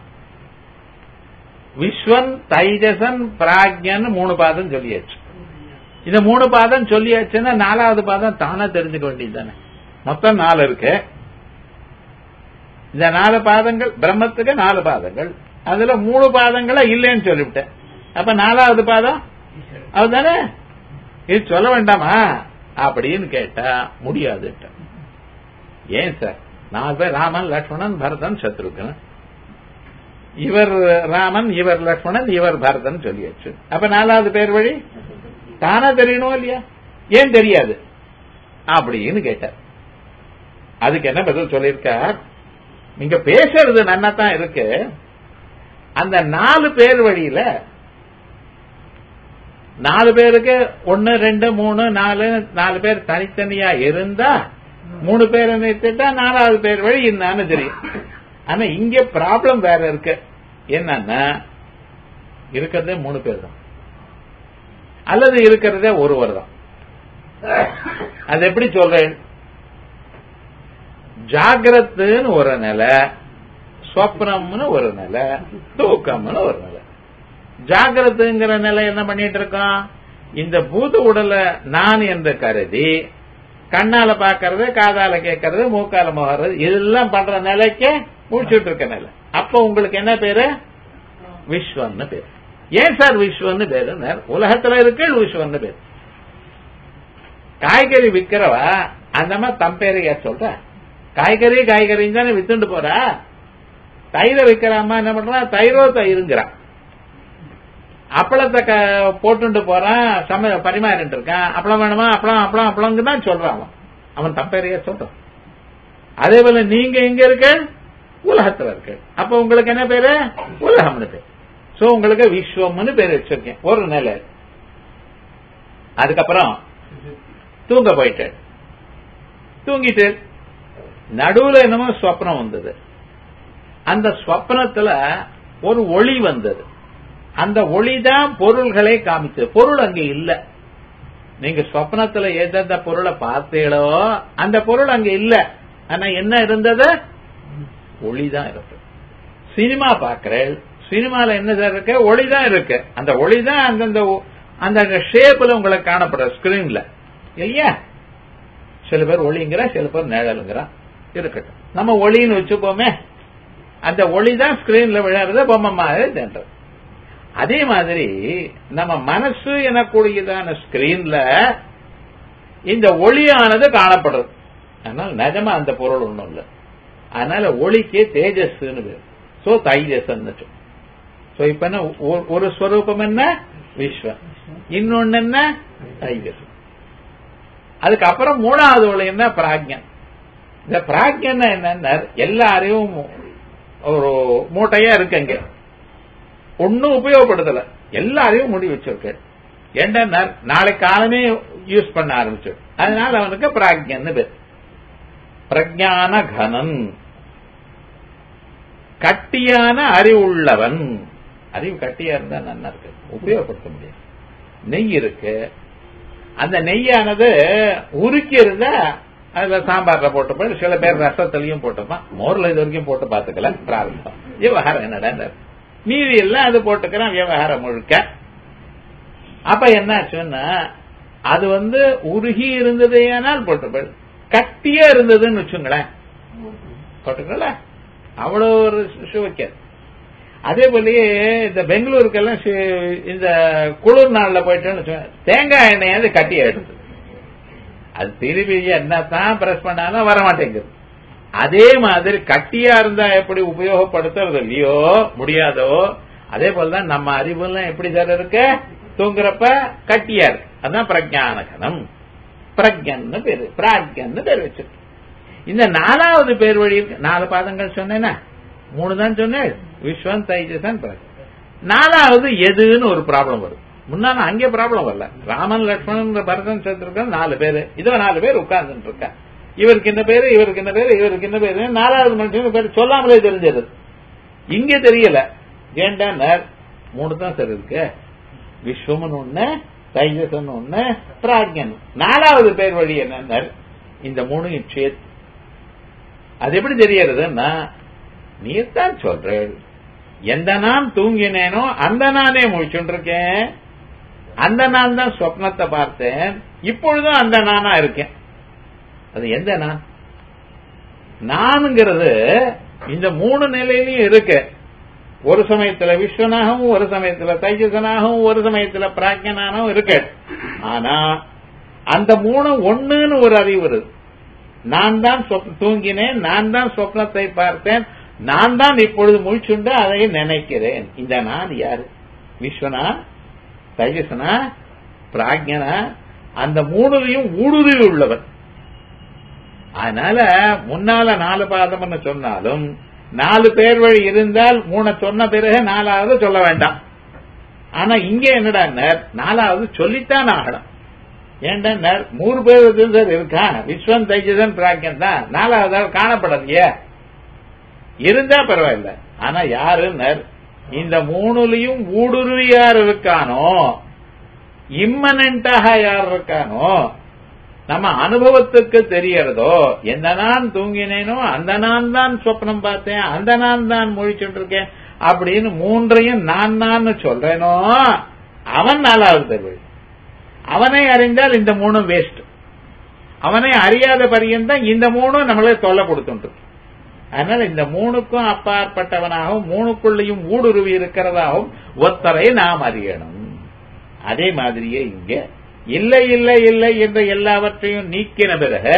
விஸ்வன் தைஜசன் பிராக்யன் மூணு பாதம் சொல்லியாச்சு இந்த மூணு பாதம் சொல்லியாச்சுன்னா நாலாவது பாதம் தானா தெரிஞ்சுக்க வேண்டியது தானே மொத்தம் நாலு இருக்கு இந்த நாலு பாதங்கள் பிரம்மத்துக்கு நாலு பாதங்கள் அதுல மூணு பாதங்களா இல்லைன்னு சொல்லிவிட்டேன் அப்ப நாலாவது பாதம் அதுதானே இது சொல்ல வேண்டாமா அப்படின்னு கேட்டா முடியாது ஏன் சார் நாலு பேர் ராமன் லட்சுமணன் பரதன் சத்ருகன் இவர் ராமன் இவர் லட்சுமணன் இவர் பரதன் சொல்லியாச்சு அப்ப நாலாவது பேர் வழி தானா தெரியணும் இல்லையா ஏன் தெரியாது அப்படின்னு கேட்டார் அதுக்கு என்ன பதில் சொல்லியிருக்கார் நீங்க பேசுறது நன்னா தான் இருக்கு அந்த நாலு பேர் வழியில நாலு பேருக்கு ஒன்னு ரெண்டு மூணு நாலு நாலு பேர் தனித்தனியா இருந்தா மூணு பேரை நிறுத்திட்டா நாலாவது பேர் வழி என்னன்னு தெரியும் ஆனா இங்க ப்ராப்ளம் வேற இருக்கு என்னன்னா இருக்கிறதே மூணு பேர் தான் அல்லது இருக்கிறதே ஒருவர் தான் அது எப்படி சொல்றேன் ஜாகிரத்துன்னு ஒரு நிலை ஸ்வப்னம்னு ஒரு நிலை தூக்கம்னு ஒரு நிலை ஜாகிரத்துங்கிற நிலை என்ன பண்ணிட்டு இருக்கோம் இந்த பூத உடலை நான் என்று கருதி கண்ணால பாக்கிறது காதால கேட்கறது மூக்கால முகறது இதெல்லாம் பண்ற நிலைக்கு முடிச்சுட்டு இருக்க நிலை அப்ப உங்களுக்கு என்ன பேரு விஸ்வம்னு பேரு ஏன் சார் விஸ்வம்னு பேரு உலகத்துல இருக்கு விஸ்வம்னு பேரு காய்கறி விக்கிறவா அந்த மாதிரி தம் பேரை ஏன் சொல்ற காய்கறி காய்கறின்னு தானே வித்துட்டு போறா தயிரை விற்கிறாமா என்ன பண்றா தயிரோ தயிருங்கிறான் அப்பளத்தை போட்டுட்டு போறான் சம பரிமாறிட்டு இருக்கான் அப்பளம் வேணுமா அப்பளம் அப்பளம் அப்பளம்னு தான் சொல்றான் அவன் அவன் தப்பேறைய சொல்றான் அதே போல நீங்க எங்க இருக்க உலகத்துல இருக்கு அப்ப உங்களுக்கு என்ன பேரு உலகம்னு பேர் சோ உங்களுக்கு விஸ்வம்னு பேர் வச்சிருக்கேன் ஒரு நிலை அதுக்கப்புறம் தூங்க போயிட்டு தூங்கிட்டு நடுவுல என்னமோ ஸ்வப்னம் வந்தது அந்த ஸ்வப்னத்துல ஒரு ஒளி வந்தது அந்த ஒளிதான் பொருள்களை காமிச்சது பொருள் அங்க இல்ல நீங்க ஸ்வப்னத்துல எந்தெந்த பொருளை பார்த்தீங்களோ அந்த பொருள் அங்க இல்ல ஆனா என்ன இருந்தது ஒளிதான் இருக்கு சினிமா பாக்குறேன் சினிமால என்ன சார் இருக்கு ஒளிதான் இருக்கு அந்த ஒளிதான் அந்தந்த அந்த ஷேப்ல உங்களுக்கு காணப்படுற ஸ்கிரீன்ல இல்லையா சில பேர் ஒளிங்கிற சில பேர் நிழலுங்கிறா இருக்கட்டும் நம்ம ஒளின்னு வச்சுப்போமே அந்த ஒளி தான் ஸ்கிரீன்ல விளையாடுறது பொம்மை மாதிரி தென்றது அதே மாதிரி நம்ம மனசு எனக்கூடியதான ஸ்கிரீன்ல இந்த ஒளியானது காணப்படுறது அதனால நிஜமா அந்த பொருள் ஒண்ணும் இல்லை அதனால ஒளிக்கு தேஜஸ்ன்னு பேர் சோ தைஜஸ் சோ இப்ப என்ன ஒ- ஒரு ஸ்வரூபம் என்ன விஸ்வம் இன்னொன்னு என்ன தைஜஸ் அதுக்கப்புறம் மூணாவது ஒளி என்ன பிராக்ஞன் இந்த பிராக்ஞன் என்னன்னா எல்லா அறிவும் ஒரு மூட்டையா இருக்குங்க ஒன்னும் உபயோகப்படுத்தல எல்லா அறிவும் முடி வச்சிருக்கு ஏண்டா நாளை காலமே யூஸ் பண்ண ஆரம்பிச்சு அதனால அவனுக்கு பிராக்ஞன்னு பேர் பிரஜான கனன் கட்டியான அறிவுள்ளவன் அறிவு கட்டியா இருந்தா நல்லா இருக்கு உபயோகப்படுத்த முடியும் நெய் இருக்கு அந்த நெய்யானது உருக்கி இருந்தா அதுல சாம்பார்ல போட்டு போய் சில பேர் ரசத்திலையும் போட்டுப்பான் மோர்ல இது வரைக்கும் போட்டு பாத்துக்கல பிராரம்பம் விவகாரம் என்னடா மீதி எல்லாம் அது போட்டுக்கிறான் விவகாரம் முழுக்க அப்ப என்னாச்சுன்னா அது வந்து உருகி இருந்ததேனால் போட்டு போய் கட்டியா இருந்ததுன்னு வச்சுங்களேன் போட்டுக்கல அவ்வளவு ஒரு சுவைக்காது அதே போலயே இந்த பெங்களூருக்கெல்லாம் சி- இந்த குளிர் நாள்ல போயிட்டோன்னு வச்சுக்கோங்க, தேங்காய் எண்ணெயாவது கட்டி ஆயிடுது அது திருப்பி என்னத்தான் பிரஸ் பண்ணாலும் வர மாட்டேங்குது அதே மாதிரி கட்டியா இருந்தா எப்படி உபயோகப்படுத்துறது இல்லையோ முடியாதோ அதே போலதான் நம்ம அறிவுலாம் எப்படி சார் இருக்கு தூங்குறப்ப கட்டியா இருக்கு அதான் பிரஜானகனம் பிரஜன்னு பேரு பிராக்யன்னு பேர் வச்சிருக்கு இந்த நாலாவது பேர் வழி இருக்கு நாலு பாதங்கள் சொன்னேன்னா மூணு தான் சொன்னேன் விஸ்வம் தைஜசன் பிறகு நாலாவது எதுன்னு ஒரு ப்ராப்ளம் வரும் முன்னால அங்கே ப்ராப்ளம் வரல ராமன் லட்சுமணன் பரதன் சேர்த்திருக்க நாலு பேரு இதோ நாலு பேர் உட்கார்ந்துட்டு இருக்கா இவருக்கு என்ன பேரு இவருக்கு என்ன பேரு இவருக்கு என்ன பேரு நாலாவது மனுஷனுக்கு பேரு சொல்லாமலே தெரிஞ்சது இங்க தெரியல ஏண்டா மூணு தான் சார் இருக்கு விஸ்வமன் ஒண்ணு தைஜசன் ஒண்ணு பிராக்யன் நாலாவது பேர் வழி என்ன இந்த மூணையும் சேர்த்து அது எப்படி தெரியறதுன்னா நீர்தான் சொல்றேன் எந்த நான் தூங்கினேனோ அந்த நானே முழிச்சுருக்கேன் அந்த நான் தான் சொப்னத்தை பார்த்தேன் இப்பொழுதும் அந்த நானா இருக்கேன் அது எந்த நான் நானுங்கிறது இந்த மூணு நிலையிலையும் இருக்கு ஒரு சமயத்துல விஸ்வனாகவும் ஒரு சமயத்துல தைஜசனாகவும் ஒரு சமயத்துல பிராக்யனாகவும் இருக்கு ஆனா அந்த மூணு ஒண்ணுன்னு ஒரு அறிவு வருது நான் தான் சொப்- தூங்கினேன் நான் தான் சொப்னத்தை பார்த்தேன் நான் தான் இப்பொழுது முழிச்சுண்டு அதை நினைக்கிறேன் இந்த நான் யாரு விஸ்வனா தைஜசனா பிராக்ஞனா அந்த மூணுலையும் ஊடுருவி உள்ளவன் அதனால முன்னால நாலு பாதம்னு சொன்னாலும் நாலு பேர் வழி இருந்தால் மூணை சொன்ன பிறகு நாலாவது சொல்ல வேண்டாம் ஆனா இங்க என்னடா நாலாவது சொல்லித்தான் ஆகணும் ஏன்டா மூணு பேர் சார் இருக்கான் விஸ்வம் தைஜதன் பிராக்கியம் தான் நாலாவது ஆள் காணப்படலையே இருந்தா பரவாயில்ல ஆனா யாருன்னு இந்த மூணுலயும் ஊடுருவி யார் இருக்கானோ இம்மனண்டாக யார் இருக்கானோ நம்ம அனுபவத்துக்கு தெரியறதோ எந்த நான் தூங்கினேனோ அந்த நான் தான் சொப்னம் பார்த்தேன் அந்த நான் தான் முழிச்சுட்டு இருக்கேன் அப்படின்னு மூன்றையும் நான் நான் சொல்றேனோ அவன் நாலாவது பெருவழி அவனை அறிந்தால் இந்த மூணும் வேஸ்ட் அவனை அறியாத பரியந்தான் இந்த மூணும் நம்மளே தொல்லை கொடுத்துட்டு அதனால இந்த மூணுக்கும் அப்பாற்பட்டவனாகவும் மூணுக்குள்ளேயும் ஊடுருவி இருக்கிறதாகவும் ஒத்தரை நாம் அறியணும் அதே மாதிரியே இங்க இல்லை இல்லை இல்லை என்ற எல்லாவற்றையும் நீக்கின பிறகு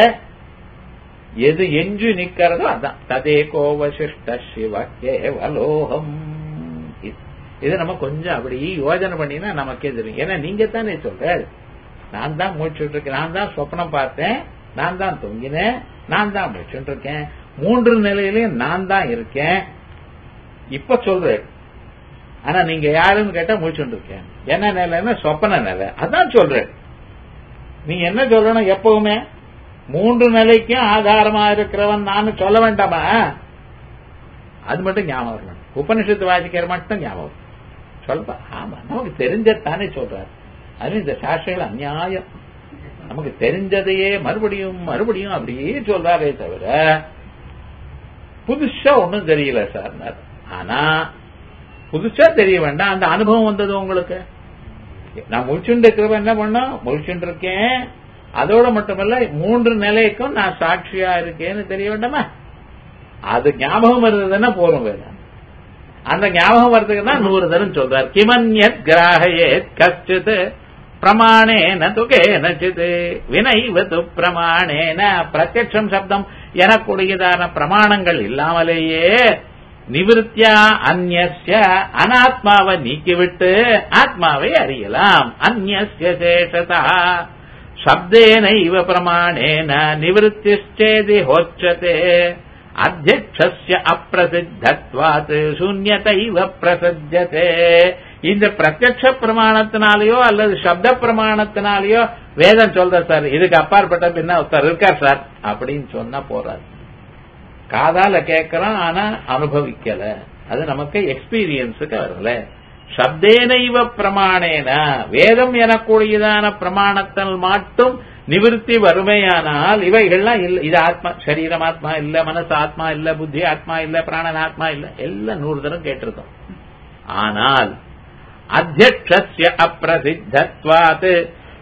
எது எஞ்சு நிக்கிறதோ அதான் ததே கோவசிஷ்ட சிவ கேவலோகம் இது- இது நம்ம கொஞ்சம் அப்படி யோஜனை பண்ணினா நமக்கே தெரியும் ஏன்னா நீங்க தானே சொல்ற நான் தான் முடிச்சுட்டு இருக்கேன் நான் தான் சொப்னம் பார்த்தேன் நான் தான் தூங்கினேன் நான் தான் முடிச்சுட்டு இருக்கேன் மூன்று நிலையிலையும் நான் தான் இருக்கேன் இப்ப சொல்றேன் ஆனா நீங்க யாருன்னு கேட்டா முடிச்சுட்டு இருக்கேன் என்ன நிலைன்னா சொப்பன நிலை அதான் சொல்றேன் நீங்க என்ன சொல்லணும் எப்பவுமே மூன்று நிலைக்கும் ஆதாரமா இருக்கிறவன் நான் சொல்ல வேண்டாமா அது மட்டும் ஞாபகம் வரணும் உபனிஷத்து வாசிக்கிற மட்டும் ஞாபகம் வரணும். சொல்பா ஆமா நமக்கு தெரிஞ்சதானே சொல்றாரு அது இந்த சாஸ்திரங்கள் அநியாயம் நமக்கு தெரிஞ்சதையே மறுபடியும் மறுபடியும் அப்படியே சொல்றாரே தவிர புதுசா ஒண்ணும் தெரியல சார் ஆனா புதுசா தெரிய வேண்டாம் அந்த அனுபவம் வந்தது உங்களுக்கு நான் முழிச்சுட்டு இருக்கிறவன் என்ன பண்ணா முழிச்சுட்டு இருக்கேன் அதோட மட்டுமல்ல மூன்று நிலைக்கும் நான் சாட்சியா இருக்கேன்னு தெரிய வேண்டாமா அது ஞாபகம் இருந்ததுன்னா போறோம் வேணும் அந்த ஞாபகம் வர்றதுக்கு தான் நூறு தரம் சொல்றார் கிமன்யத் கிராகையே கச்சித் பிரமாணேன துகேனச்சித் வினைவது பிரமாணேன பிரத்யட்சம் சப்தம் எனக்கூடியதான பிரமாணங்கள் இல்லாமலேயே நிவிருத்தியா அந்நிய அனாத்மாவை நீக்கிவிட்டு ஆத்மாவை அறியலாம் அந்நிய சேஷதா சப்தேனைவ பிரமாணேன நிவத்திச்சேதி ஹோச்சதே அத்தியக்ஷஸ்ய அப்பிரசித்தத்வாத் சூன்யதைவ பிரசஜ்யதே இந்த பிரத்யக்ஷ பிரமாணத்தினாலேயோ அல்லது சப்த பிரமாணத்தினாலேயோ வேதம் சொல்ற சார் இதுக்கு அப்பாற்பட்ட பின்ன ஒருத்தர் இருக்கார் சார் அப்படின்னு சொன்னா போறாரு காதால கேட்கிறோம் ஆனா அனுபவிக்கல அது நமக்கு எக்ஸ்பீரியன்ஸுக்கு வரல சப்தேனைவ பிரமாணேன வேதம் எனக்கூடியதான பிரமாணத்தில் மட்டும் நிவிருத்தி வறுமையானால் இவைகள்லாம் இல்ல இது ஆத்மா சரீரம் ஆத்மா இல்ல மனசு ஆத்மா இல்ல புத்தி ஆத்மா இல்ல பிராணன் ஆத்மா இல்ல எல்லாம் நூறு தரம் கேட்டிருக்கோம் ஆனால் அத்தியக்ஷஸ்ய அப்பிரசித்தத்வாத்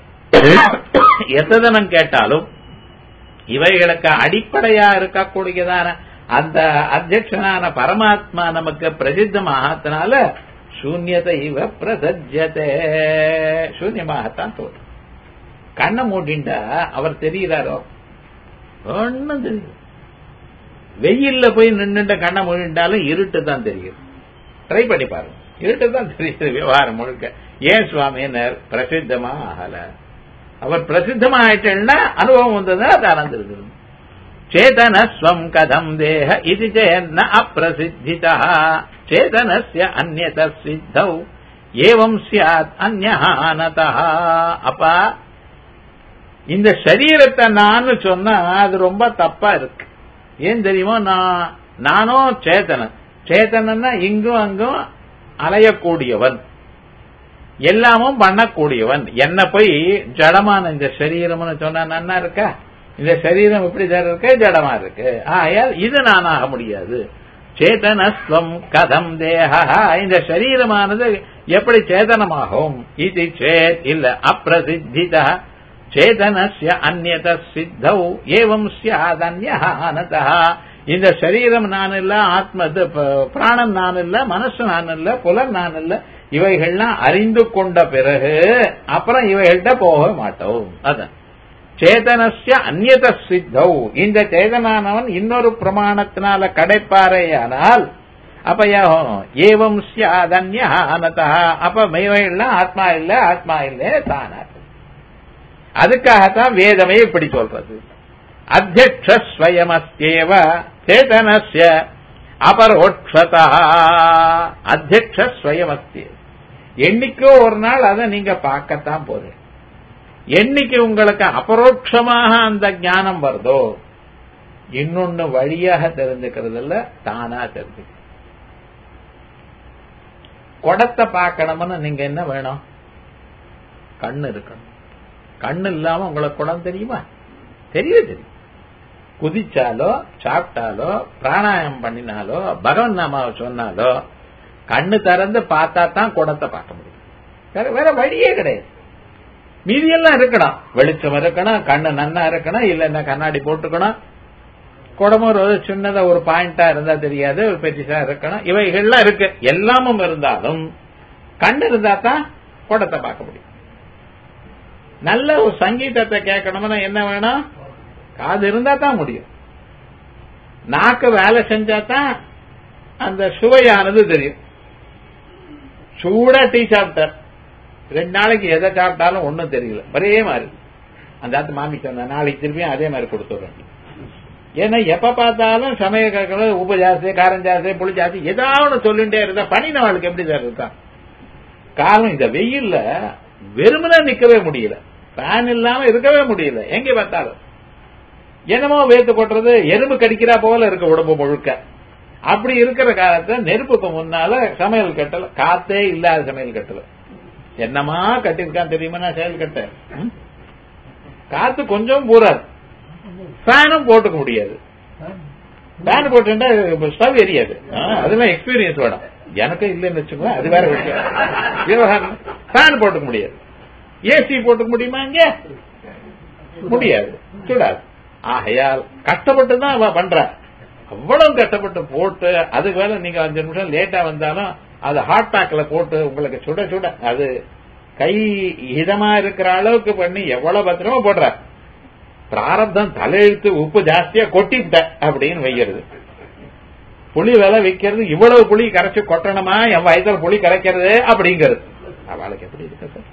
எத்ததனம் கேட்டாலும் இவைகளுக்கு அடிப்படையா இருக்கக்கூடியதான அந்த அத்தியட்சனான பரமாத்மா நமக்கு பிரசித்தமாகத்தினால சூன்யத்தை இவ பிரசஜ்யதே சூன்யமாகத்தான் தோன்றும் கண்ணை மூடிண்டா அவர் தெரிகிறாரோ ஒன்னும் தெரியும் வெயில்ல போய் நின்னுட்ட கண்ணை மூடிண்டாலும் இருட்டு தான் தெரியும் ட்ரை பண்ணி பாருங்க இருட்டு தான் தெரியுது விவகாரம் முழுக்க ஏன் சுவாமினர் பிரசித்தமா ஆகல அவர் பிரசித்தமா ஆயிட்டேன்னா அனுபவம் வந்ததுன்னா அது ஆனந்திருக்குது சேதனஸ்வம் கதம் தேக இது சேன்ன அப்பிரசித்திதா சேதனஸ்ய அந்நத சித்தௌ ஏவம் சியாத் அந்நஹானதா அப்பா இந்த சரீரத்தை நான் சொன்னா அது ரொம்ப தப்பா இருக்கு ஏன் தெரியுமோ நான் நானும் சேத்தனன் சேத்தனன்னா இங்கும் அங்கும் அலையக்கூடியவன் எல்லாமும் பண்ணக்கூடியவன் என்ன போய் ஜடமான இந்த சரீரம்னு சொன்னா நன்னா இருக்கா இந்த சரீரம் எப்படி சார் இருக்கு ஜடமா இருக்கு ஆயால் இது நானாக முடியாது சேதனஸ்வம் கதம் தேகா இந்த சரீரமானது எப்படி சேதனமாகும் இது சேத் இல்ல அப்பிரசித்திதா சேதனஸ்ய அந்நத சித்தௌ ஏவம் சியாதன்யஹானதா இந்த சரீரம் நான் இல்ல ஆத்ம இது பிராணன் நான் இல்ல மனசு நான் இல்ல புலன் நான் இல்ல இவைகள்லாம் அறிந்து கொண்ட பிறகு அப்புறம் இவைகள்கிட்ட போக மாட்டோம் அதான் சேதனஸ்ய அந்நத சித்தௌ இந்த சேதனானவன் இன்னொரு பிரமாணத்தினால கடைப்பாறையானால் அப்ப ஏவம் சியாதன்யஹானதா அப்ப இவைகள்லாம் ஆத்மா இல்ல ஆத்மா இல்ல தானா அதுக்காகத்தான் வேதமே இப்படி சொல்றது அத்தியக்ஷஸ்வயமஸ்யேவ சேதனஸ்ய அபரோட்சதா அத்தியக்ஷஸ்வயமஸ்திய என்னைக்கோ ஒரு நாள் அதை நீங்க பார்க்கத்தான் போறீங்க என்னைக்கு உங்களுக்கு அபரோட்சமாக அந்த ஞானம் வருதோ இன்னொன்னு வழியாக தெரிஞ்சுக்கிறதுல தானா தெரிஞ்சுக்க குடத்தை பார்க்கணும்னு நீங்க என்ன வேணும் கண்ணு இருக்கணும் கண்ணு இல்லாம உங்களுக்கு குடம் தெரியுமா தெரியவே தெரியும் குதிச்சாலோ சாப்பிட்டாலோ பிராணாயம் பண்ணினாலோ பகவன் நாமாவை சொன்னாலோ கண்ணு திறந்து பார்த்தா தான் குடத்தை பார்க்க முடியும் வேற வேற வழியே கிடையாது மீதியெல்லாம் இருக்கணும் வெளிச்சம் இருக்கணும் கண்ணு நன்னா இருக்கணும் இல்லைன்னா கண்ணாடி போட்டுக்கணும் குடமும் ஒரு சின்னதா ஒரு பாயிண்டா இருந்தா தெரியாது ஒரு பெருசா இருக்கணும் இவைகள்லாம் இருக்கு எல்லாமும் இருந்தாலும் கண்ணு இருந்தா தான் குடத்தை பார்க்க முடியும் நல்ல ஒரு சங்கீதத்தை கேட்கணும்னா என்ன வேணும் காது இருந்தா தான் முடியும் நாக்கு வேலை செஞ்சா தான் அந்த சுவையானது தெரியும் சூடா டீ சாப்பிட்டார் ரெண்டு நாளைக்கு எதை சாப்பிட்டாலும் ஒன்றும் தெரியல ஒரே மாதிரி அந்த ஆத்து மாமி சொன்ன நாளைக்கு திரும்பியும் அதே மாதிரி கொடுத்துடுறேன் ஏன்னா எப்ப பார்த்தாலும் சமய கேட்கறது உப்பு ஜாஸ்தி காரம் ஜாஸ்தி புளி ஜாஸ்தி ஏதாவது சொல்லிட்டே இருந்தா பனினவாளுக்கு எப்படி சார் இருக்கா காரணம் இந்த வெயில்ல வெறுமனே நிக்கவே முடியல ஃபேன் இல்லாம இருக்கவே முடியல எங்க பார்த்தாலும் என்னமோ வேத்து கொட்டுறது எறும்பு கடிக்கிறா போல இருக்கு உடம்பு முழுக்க அப்படி இருக்கிற காலத்துல நெருப்புக்கு முன்னால சமையல் கட்டல காத்தே இல்லாத சமையல் கட்டல என்னமா கட்டிருக்கான் தெரியுமா செயல் கட்ட காத்து கொஞ்சம் பூராது ஃபேனும் போட்டுக்க முடியாது ஃபேன் போட்டுட்டா ஸ்டவ் எரியாது அதெல்லாம் எக்ஸ்பீரியன்ஸ் வேணும் எனக்கு இல்லைன்னு வச்சுக்கோ அது வேற விஷயம் விவகாரம் ஃபேன் போட்டுக்க முடியாது ஏசி போட்டுக்க முடியுமா இங்க முடியாது சுடாது ஆகையால் கஷ்டப்பட்டு தான் அவ பண்ற அவ்வளவு கஷ்டப்பட்டு போட்டு அதுக்கு மேல நீங்க அஞ்சு நிமிஷம் லேட்டா வந்தாலும் அது ஹாட் பேக்ல போட்டு உங்களுக்கு சுட சுட அது கை இதமா இருக்கிற அளவுக்கு பண்ணி எவ்வளவு பத்திரமா போடுற பிராரப்தம் தலையெழுத்து உப்பு ஜாஸ்தியா கொட்டிவிட்ட அப்படின்னு வைக்கிறது புளி விலை விற்கிறது இவ்வளவு புளி கரைச்சு கொட்டணுமா என் வயசுல புளி கரைக்கிறது அப்படிங்கிறது அவளுக்கு எப்படி இருக்கு சார்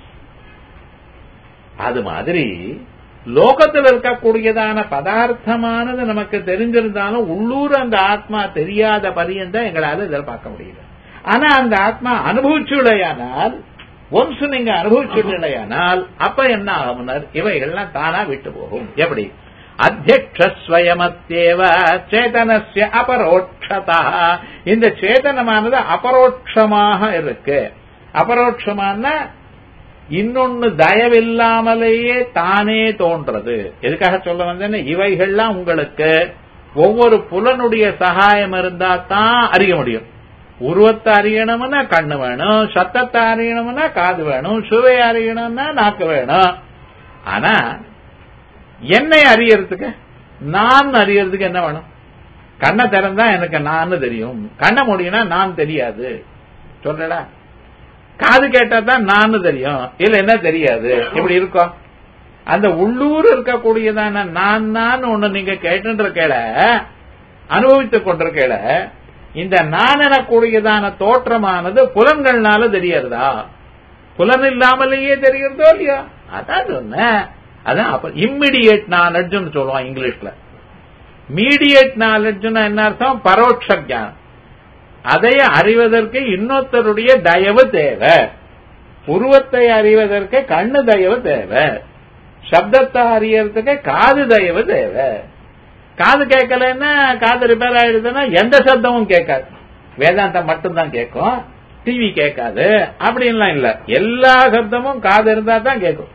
அது மாதிரி லோகத்தில் இருக்கக்கூடியதான பதார்த்தமானது நமக்கு தெரிஞ்சிருந்தாலும் உள்ளூர் அந்த ஆத்மா தெரியாத பரியந்தான் எங்களால இதில் பார்க்க முடியல ஆனா அந்த ஆத்மா அனுபவிச்சுடையானால் ஒன்ஸ் நீங்க அனுபவிச்சுடையானால் அப்ப என்ன ஆகும்னர் இவைகள்லாம் தானா விட்டு போகும் எப்படி அத்தியக்ஷஸ்வயமத்தேவ சேதனஸ்ய அபரோட்சதா இந்த சேதனமானது அபரோட்சமாக இருக்கு அபரோட்சமான இன்னொன்னு தயவில்லாமலேயே தானே தோன்றது எதுக்காக சொல்ல வந்தேன்னு இவைகள்லாம் உங்களுக்கு ஒவ்வொரு புலனுடைய சகாயம் இருந்தா தான் அறிய முடியும் உருவத்தை அறியணும்னா கண்ணு வேணும் சத்தத்தை அறியணும்னா காது வேணும் சுவை அறியணும்னா நாக்கு வேணும் ஆனா என்னை அறியறதுக்கு நான் அறியறதுக்கு என்ன வேணும் கண்ணை திறந்தா எனக்கு நான் தெரியும் கண்ணை முடியும்னா நான் தெரியாது சொல்லடா காது கேட்டா தான் நான் தெரியும் இல்ல என்ன தெரியாது இப்படி இருக்கும் அந்த உள்ளூர் இருக்கக்கூடியதான நான் நான் ஒண்ணு நீங்க கேட்டுன்ற கேள அனுபவித்துக் கொண்டிருக்கேள இந்த நான் எனக்கூடியதான தோற்றமானது புலன்கள்னால தெரியறதா புலன் இல்லாமலேயே தெரியறதோ இல்லையா அதான் சொன்னேன் அதான் அப்ப இம்மிடியேட் நாலெட்ஜ்னு சொல்லுவான் இங்கிலீஷ்ல மீடியேட் நாலெட்ஜ்னா என்ன அர்த்தம் பரோட்ச ஜானம் அதை அறிவதற்கு இன்னொருத்தருடைய தயவு தேவை உருவத்தை அறிவதற்கு கண்ணு தயவு தேவை சப்தத்தை அறியறதுக்கு காது தயவு தேவை காது கேட்கலன்னா காது ரிப்பேர் ஆயிடுதுன்னா எந்த சப்தமும் கேட்காது வேதாந்தம் மட்டும்தான் கேட்கும் டிவி கேட்காது அப்படின்லாம் இல்ல எல்லா சப்தமும் காது இருந்தா தான் கேட்கும்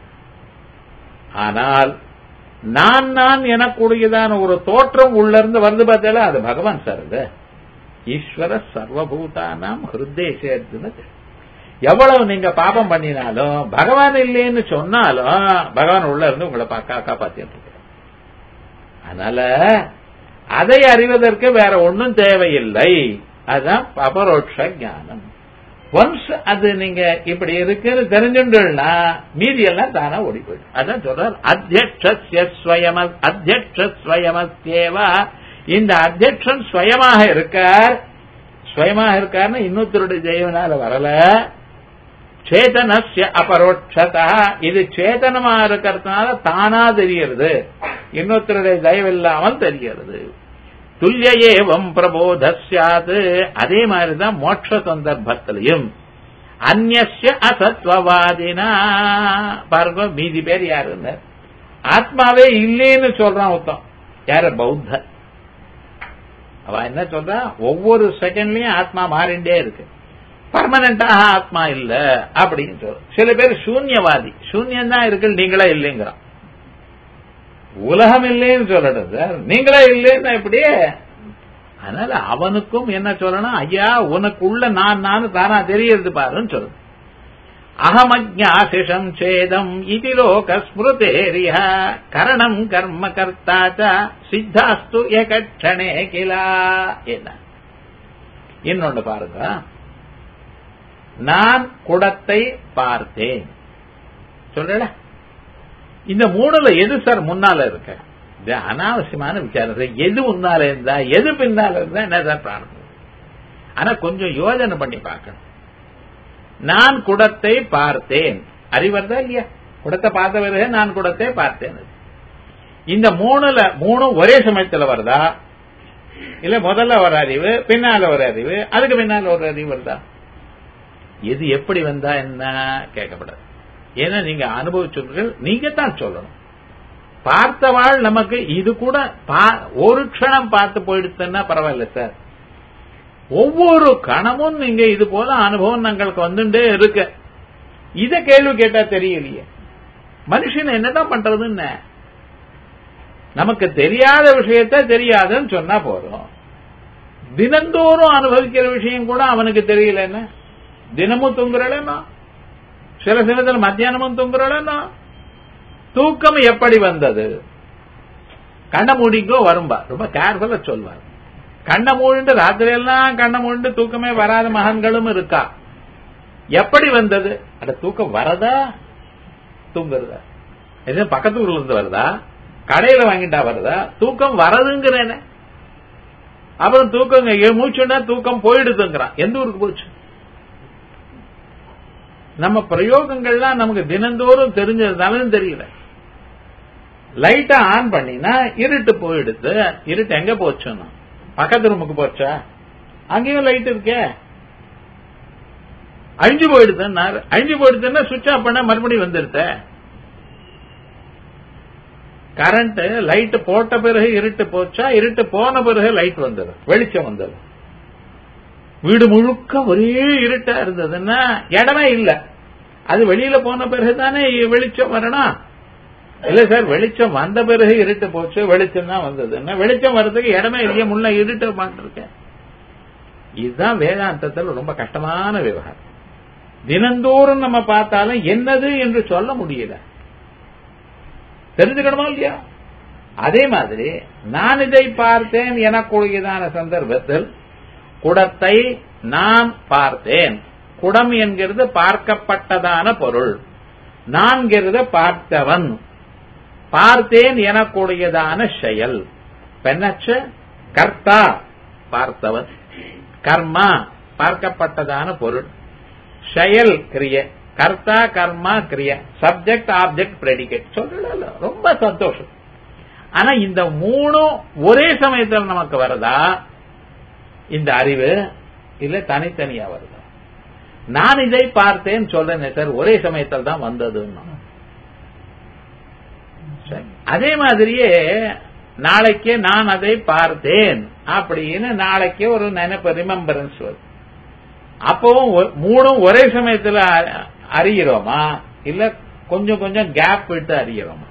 ஆனால் நான் நான் எனக்கூடியதான ஒரு தோற்றம் உள்ள இருந்து வருது பார்த்தால அது பகவான் சார் அது ஈஸ்வர சர்வபூதானாம் ஹிருதேசேர்த்துன்னு எவ்வளவு நீங்க பாபம் பண்ணினாலும் பகவான் இல்லைன்னு சொன்னாலும் பகவான் உள்ள இருந்து உங்களை பாக்கா காப்பாத்திட்டு இருக்க அதனால அதை அறிவதற்கு வேற ஒன்றும் தேவையில்லை அதுதான் அபரோட்ச ஞானம் ஒன்ஸ் அது நீங்க இப்படி இருக்குன்னு தெரிஞ்சுட்டுனா மீதி எல்லாம் தானா ஓடி போயிடும் அதான் சொல்றார் அத்தியக்ஷஸ்வயம் அத்தியக்ஷஸ்வயமத்தேவா இந்த அத்தியக்ஷன் ஸ்வயமாக இருக்கார் ஸ்வயமாக இருக்கார்னு இன்னொருத்தருடைய தெய்வனால வரல சேதனஸ்ய அபரோட்சதா இது சேதனமா இருக்கிறதுனால தானா தெரியறது இன்னொருத்தருடைய தயவு இல்லாமல் தெரியறது துல்லிய ஏவம் பிரபோதஸ்யாது அதே மாதிரிதான் மோட்ச சந்தர்ப்பத்திலையும் அந்நிய அசத்வவாதினா பாருங்க மீதி பேர் யாருன்னு ஆத்மாவே இல்லேன்னு சொல்றான் ஒருத்தன் யார பௌத்த அவ என்ன சொல்றா ஒவ்வொரு செகண்ட்லயும் ஆத்மா மாறிண்டே இருக்கு பர்மனண்டாக ஆத்மா இல்ல அப்படின்னு சொல்ற சில பேர் சூன்யவாதி சூன்யம் தான் இருக்கு நீங்களே இல்லைங்கிறான் உலகம் இல்லைன்னு சொல்லட்டும் சார் நீங்களே இல்லைன்னா எப்படி அதனால அவனுக்கும் என்ன சொல்லணும் ஐயா உனக்குள்ள நான் நான் தானா தெரியறது பாருன்னு சொல்லணும் அகமஜாசிஷம் சேதம் இது லோக ஸ்மிருதேரிய கரணம் கர்ம கர்த்தாச்ச சித்தாஸ்து ஏகட்சணே கிலா என்ன இன்னொன்று பாருங்க நான் குடத்தை பார்த்தேன் சொல்ற இந்த மூணுல எது சார் முன்னால இருக்க இது அனாவசியமான விசாரம் எது முன்னால இருந்தா எது பின்னால இருந்தா என்ன சார் பிரார்த்தம் ஆனா கொஞ்சம் யோஜனை பண்ணி பார்க்கணும் நான் குடத்தை பார்த்தேன் அறிவர்தா இல்லையா குடத்தை பார்த்த பிறகு நான் குடத்தை பார்த்தேன் இந்த மூணுல மூணும் ஒரே சமயத்துல வருதா இல்ல முதல்ல ஒரு அறிவு பின்னால ஒரு அறிவு அதுக்கு பின்னால ஒரு அறிவு வருதா எது எப்படி வந்தா என்ன கேட்கப்படாது ஏன்னா நீங்க அனுபவிச்சவர்கள் நீங்க தான் சொல்லணும் பார்த்தவாள் நமக்கு இது கூட ஒரு க்ஷணம் பார்த்து போயிடுச்சுன்னா பரவாயில்ல சார் ஒவ்வொரு கணமும் நீங்க இது போல அனுபவம் உங்களுக்கு வந்துட்டே இருக்கு இத கேள்வி கேட்டா தெரியலையே மனுஷன் என்னதான் பண்றதுன்னு நமக்கு தெரியாத விஷயத்த தெரியாதுன்னு சொன்னா போதும் தினந்தோறும் அனுபவிக்கிற விஷயம் கூட அவனுக்கு தெரியலன்னா தினமும் தூங்குறலன்னா சில சமயத்தில் மத்தியானமும் தூங்குறலன்னா தூக்கம் எப்படி வந்தது கண்ண மூடிக்கோ வரும்பா ரொம்ப கேர்ஃபுல்லா சொல்வார் கண்ண மூடிட்டு ராத்திரி எல்லாம் கண்ண மூடிட்டு தூக்கமே வராத மகன்களும் இருக்கா எப்படி வந்தது அட தூக்கம் வரதா தூங்குறதா எது பக்கத்து ஊர்ல இருந்து வருதா கடையில வாங்கிட்டா வருதா தூக்கம் வரதுங்கிறேன அப்புறம் தூக்கங்க ஏ மூச்சுன்னா தூக்கம் போயிடுதுங்கிறான் எந்த ஊருக்கு போச்சு நம்ம பிரயோகங்கள்லாம் நமக்கு தினந்தோறும் தெரிஞ்சதுனாலும் தெரியல லைட்டை ஆன் பண்ணினா இருட்டு போயிடுது இருட்டு எங்க போச்சுன்னா பக்கத்து ரூமுக்கு போச்சா அங்கேயும் லைட் இருக்கே அழிஞ்சு போயிடுதுன்னா அழிஞ்சு போயிடுதுன்னா சுவிட்ச் ஆஃப் பண்ண மறுபடியும் வந்துடுத கரண்ட் லைட் போட்ட பிறகு இருட்டு போச்சா இருட்டு போன பிறகு லைட் வந்துடும் வெளிச்சம் வந்துடும் வீடு முழுக்க ஒரே இருட்டா இருந்ததுன்னா இடமே இல்ல அது வெளியில போன பிறகு தானே வெளிச்சம் வரணும் இல்ல சார் வெளிச்சம் வந்த பிறகு இருட்டு போச்சு வெளிச்சம் தான் வந்ததுன்னா வெளிச்சம் வர்றதுக்கு இடமே இல்லையே முன்ன இருட்டு மாட்டிருக்கேன் இதுதான் வேதாந்தத்தில் ரொம்ப கஷ்டமான விவகாரம் தினந்தோறும் நம்ம பார்த்தாலும் என்னது என்று சொல்ல முடியல தெரிஞ்சுக்கணுமா இல்லையா அதே மாதிரி நான் இதை பார்த்தேன் எனக்குரியதான சந்தர்ப்பத்தில் குடத்தை நான் பார்த்தேன் குடம் என்கிறது பார்க்கப்பட்டதான பொருள் நான்கிறது பார்த்தவன் பார்த்தேன் எனக்குடையதான செயல் பெண்ணச்ச கர்த்தா பார்த்தவன் கர்மா பார்க்கப்பட்டதான பொருள் செயல் கிரிய கர்த்தா கர்மா கிரிய சப்ஜெக்ட் ஆப்ஜெக்ட் பிரெடிகேட் சொல்லல ரொம்ப சந்தோஷம் ஆனா இந்த மூணும் ஒரே சமயத்தில் நமக்கு வருதா இந்த அறிவு இல்ல தனித்தனியா வருதா நான் இதை பார்த்தேன் சொல்றேன் சார் ஒரே சமயத்தில் தான் வந்ததுன்னு அதே மாதிரியே நாளைக்கே நான் அதை பார்த்தேன் அப்படின்னு நாளைக்கே ஒரு நினைப்பு ரிமெம்பரன்ஸ் வரும் அப்பவும் மூணும் ஒரே சமயத்தில் அறிகிறோமா இல்ல கொஞ்சம் கொஞ்சம் கேப் விட்டு அறிகிறோமா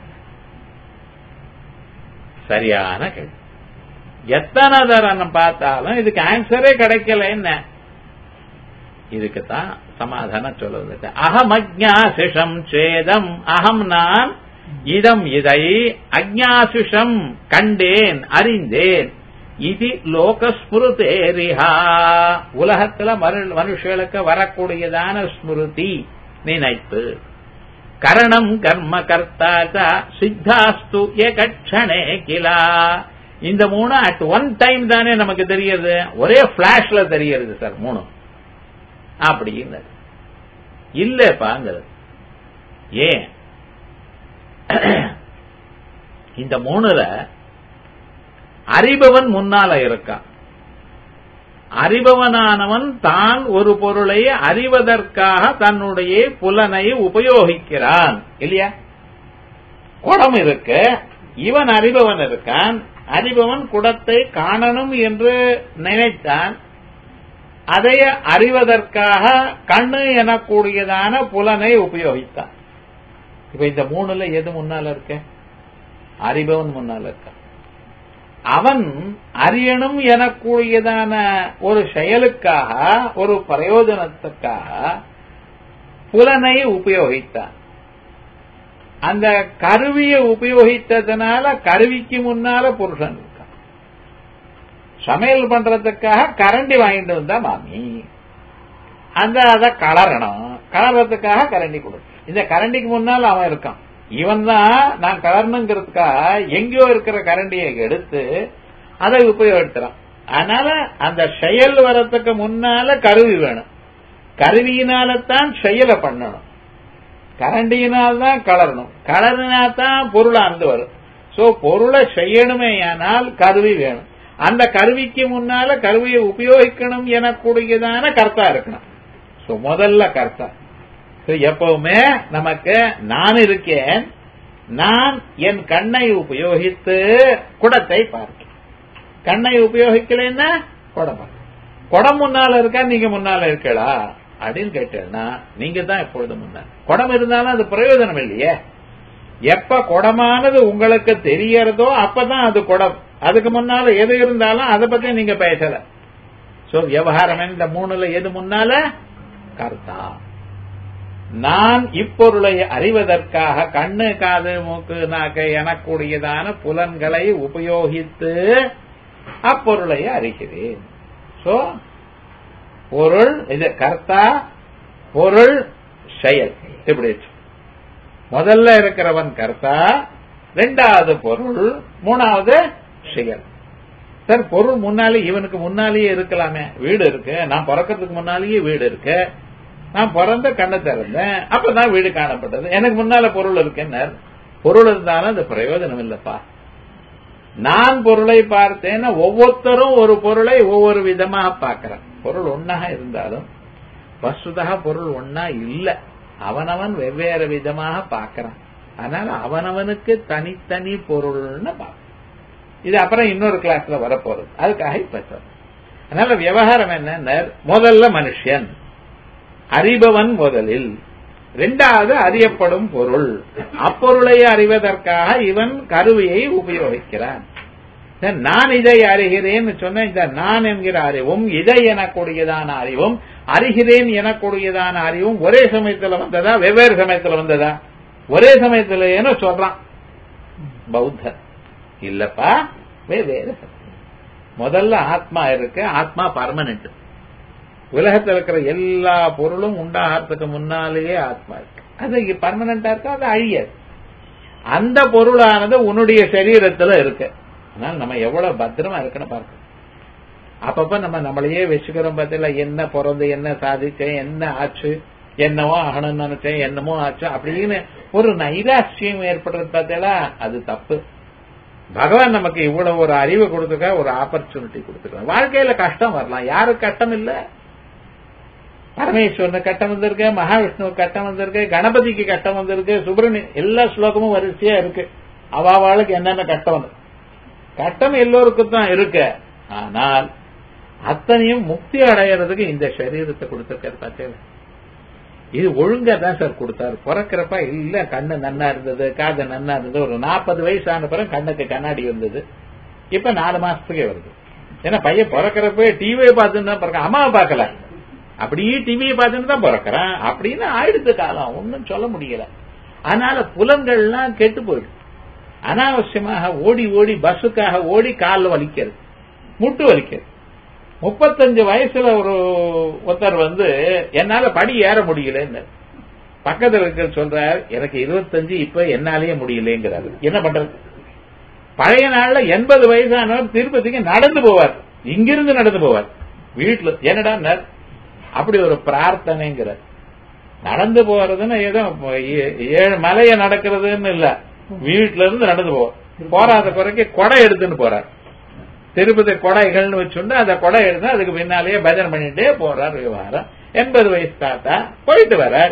சரியான கேள்வி எத்தனை தரம் பார்த்தாலும் இதுக்கு ஆன்சரே கிடைக்கல என்ன இதுக்கு தான் சமாதானம் சொல்லுவது அகம் அஜ்ஞாசிஷம் சேதம் அகம் நான் இடம் இதை அஜ்ஞாசிஷம் கண்டேன் அறிந்தேன் இது லோகஸ்மிருதேரிஹா உலகத்துல மனுஷர்களுக்கு வரக்கூடியதான ஸ்மிருதி நினைப்பு கரணம் கர்ம கர்த்தா சித்தாஸ்து ஏகட்சணே கிலா இந்த மூணு அட் ஒன் டைம் தானே நமக்கு தெரியுது ஒரே பிளாஷ்ல தெரியுது சார் மூணு அப்படின்னு இல்லப்பாங்கிறது ஏன் இந்த மூணுல அறிபவன் முன்னால இருக்கான் அறிபவனானவன் தான் ஒரு பொருளை அறிவதற்காக தன்னுடைய புலனை உபயோகிக்கிறான் இல்லையா குடம் இருக்கு இவன் அறிபவன் இருக்கான் அறிபவன் குடத்தை காணணும் என்று நினைத்தான் அதை அறிவதற்காக கண்ணு எனக்கூடியதான புலனை உபயோகித்தான் இப்ப இந்த மூணுல எது முன்னால இருக்க அறிபவன் முன்னால இருக்க அவன் அறியணும் எனக்கூடியதான ஒரு செயலுக்காக ஒரு பிரயோஜனத்துக்காக புலனை உபயோகித்தான் அந்த கருவியை உபயோகித்ததுனால கருவிக்கு முன்னால புருஷன் இருக்கான் சமையல் பண்றதுக்காக கரண்டி வாங்கிட்டு வந்தா மாமி அந்த அதை கலரணும் கலர்றதுக்காக கரண்டி கொடு இந்த கரண்டிக்கு முன்னால் அவன் இருக்கான் இவன் தான் நான் கலரணுங்கிறதுக்காக எங்கேயோ இருக்கிற கரண்டியை எடுத்து அதை உபயோகிக்கிறான் அதனால அந்த செயல் வரத்துக்கு முன்னால கருவி வேணும் கருவியினால தான் செயலை பண்ணணும் கரண்டியினால் தான் கலரணும் கலரினா தான் பொருள் அந்து வரும் சோ பொருளை செய்யணுமே ஆனால் கருவி வேணும் அந்த கருவிக்கு முன்னால கருவியை உபயோகிக்கணும் எனக்கூடியதான கர்த்தா இருக்கணும் சோ முதல்ல கர்த்தா எப்பவுமே நமக்கு நான் இருக்கேன் நான் என் கண்ணை உபயோகித்து குடத்தை பார்க்கிறேன் கண்ணை உபயோகிக்கலன்னா குடம் குடம் முன்னால இருக்கா நீங்க முன்னால இருக்கலா அப்படின்னு கேட்டேன்னா நீங்க தான் எப்பொழுது முன்னாள் குடம் இருந்தாலும் அது பிரயோஜனம் இல்லையே எப்ப குடமானது உங்களுக்கு தெரியறதோ அப்பதான் அது குடம் அதுக்கு முன்னால எது இருந்தாலும் அதை பத்தி நீங்க பேசல சோ விவகாரம் இந்த மூணுல எது முன்னால கர்த்தா நான் இப்பொருளை அறிவதற்காக கண்ணு காது மூக்கு நாக்கு எனக்கூடியதான புலன்களை உபயோகித்து அப்பொருளை அறிகிறேன் சோ பொருள் இது கர்த்தா பொருள் செயல் இப்படி முதல்ல இருக்கிறவன் கர்த்தா ரெண்டாவது பொருள் மூணாவது செயல் சார் பொருள் முன்னாலே இவனுக்கு முன்னாலேயே இருக்கலாமே வீடு இருக்கு நான் பிறக்கிறதுக்கு முன்னாலேயே வீடு இருக்கு நான் பிறந்த கண்ணை திறந்தேன் அப்பதான் வீடு காணப்பட்டது எனக்கு முன்னால பொருள் இருக்குன்னார் பொருள் இருந்தாலும் அது பிரயோஜனம் இல்லப்பா நான் பொருளை பார்த்தேன்னா ஒவ்வொருத்தரும் ஒரு பொருளை ஒவ்வொரு விதமாக பார்க்கிறேன் பொருள் ஒன்னாக இருந்தாலும் வசுதா பொருள் ஒன்னா இல்ல அவனவன் வெவ்வேறு விதமாக பார்க்கறான் அதனால அவனவனுக்கு தனித்தனி பொருள்னு பார்க்க இது அப்புறம் இன்னொரு கிளாஸ்ல வரப்போறது அதுக்காக இப்ப சொல்றேன் அதனால விவகாரம் என்ன முதல்ல மனுஷன் அறிபவன் முதலில் இரண்டாவது அறியப்படும் பொருள் அப்பொருளை அறிவதற்காக இவன் கருவியை உபயோகிக்கிறான் நான் இதை அறிகிறேன் சொன்ன இந்த நான் என்கிற அறிவும் இதை எனக்கூடியதான அறிவும் அறிகிறேன் எனக்கூடியதான அறிவும் ஒரே சமயத்துல வந்ததா வெவ்வேறு சமயத்துல வந்ததா ஒரே சமயத்துல ஏன்னு சொல்றான் பௌத்தர் இல்லப்பா வெவ்வேறு முதல்ல ஆத்மா இருக்கு ஆத்மா பர்மனன்ட் உலகத்தில் இருக்கிற எல்லா பொருளும் உண்டாகிறதுக்கு முன்னாலேயே ஆத்மா இருக்கு அது பர்மனண்டா இருக்கு அது அழியாது அந்த பொருளானது உன்னுடைய சரீரத்துல இருக்கு அதனால நம்ம எவ்வளவு பத்திரமா இருக்குன்னு பார்க்கணும் அப்பப்ப நம்ம நம்மளையே வச்சுக்கிறோம் பார்த்தீங்களா என்ன பிறந்து என்ன சாதிச்சேன் என்ன ஆச்சு என்னவோ ஆகணும்னு நினைச்சேன் என்னமோ ஆச்சு அப்படின்னு ஒரு நைராசியம் ஏற்படுறது பார்த்தீங்களா அது தப்பு பகவான் நமக்கு இவ்வளவு ஒரு அறிவு கொடுத்துருக்கா ஒரு ஆப்பர்ச்சுனிட்டி கொடுத்துருக்கான் வாழ்க்கையில கஷ்டம் வரலாம் யாருக்கு கஷ்டம் இல்ல பரமேஸ்வரனுக்கு கட்டம் வந்திருக்கு மகாவிஷ்ணுவுக்கு கட்டம் வந்திருக்கு கணபதிக்கு கட்டம் வந்திருக்கு சுப்பிரமணிய எல்லா ஸ்லோகமும் வரிசையா இருக்கு அவாவாளுக்கு என்னென்ன கட்டம் வந்து கட்டம் எல்லோருக்கும் தான் இருக்கு ஆனால் அத்தனையும் முக்தி அடையிறதுக்கு இந்த சரீரத்தை கொடுத்திருக்காரு பார்த்தேன் இது ஒழுங்கா தான் சார் கொடுத்தாரு பிறக்கிறப்ப இல்ல கண்ணு நன்னா இருந்தது காது நன்னா இருந்தது ஒரு நாற்பது வயசு ஆன பிறகு கண்ணுக்கு கண்ணாடி வந்தது இப்ப நாலு மாசத்துக்கே வருது ஏன்னா பையன் பிறக்கிறப்ப டிவியை பார்த்துன்னு தான் பிறக்க அம்மாவை பார்க்கல அப்படியே டிவியை பார்த்துட்டு தான் பிறக்கிறான் அப்படின்னு ஆயிடுது காலம் ஒன்னும் சொல்ல முடியல அதனால புலன்கள்லாம் கெட்டு போயிடுது அனாவசியமாக ஓடி ஓடி பஸ்ஸுக்காக ஓடி காலில் வலிக்கிறது முட்டு வலிக்கிறது முப்பத்தஞ்சு வயசுல ஒரு ஒருத்தர் வந்து என்னால படி ஏற முடியலன்னு பக்கத்துல இருக்க சொல்றார் எனக்கு இருபத்தஞ்சு இப்ப என்னாலேயே முடியலங்கிறாரு என்ன பண்றது பழைய நாள்ல எண்பது வயசானவர் திருப்பதிக்கு நடந்து போவார் இங்கிருந்து நடந்து போவார் வீட்டுல என்னடா அப்படி ஒரு பிரார்த்தனைங்கிறார் நடந்து போறதுன்னு ஏதோ ஏழு மலைய நடக்கிறதுன்னு இல்ல வீட்டுல இருந்து நடந்து போவார் போறாத குறைக்கு கொடை எடுத்துன்னு போறார் திருப்பதி கொடைகள்னு வச்சுண்டு அந்த கொடை எடுத்து அதுக்கு பின்னாலேயே பஜனை பண்ணிட்டே போறார் விவகாரம் எண்பது வயசு தாத்தா போயிட்டு வர்றார்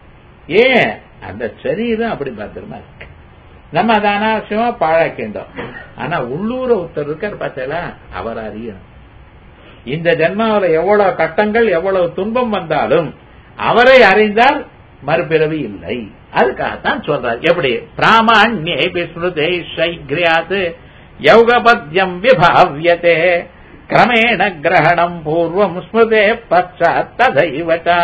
ஏன் அந்த சரீரம் அப்படி பத்திரமா இருக்கு நம்ம அதை அனாவசியமா பாழாக்கின்றோம் ஆனா உள்ளூர ஒருத்தர் இருக்கார் பார்த்தீங்களா அவர் அறியணும் இந்த ஜென்மாவில எவ்வளவு கட்டங்கள் எவ்வளவு துன்பம் வந்தாலும் அவரை அறிந்தால் மறுபிறவி இல்லை அதுக்காகத்தான் சொல்றார் எப்படி பிராமணியே ஸ்மிருதே சைக்ரியாத் யௌகபத்யம் விபாவியதே கிரமேண கிரகணம் பூர்வம் ஸ்மிருதே பச்சாத் ததைவச்சா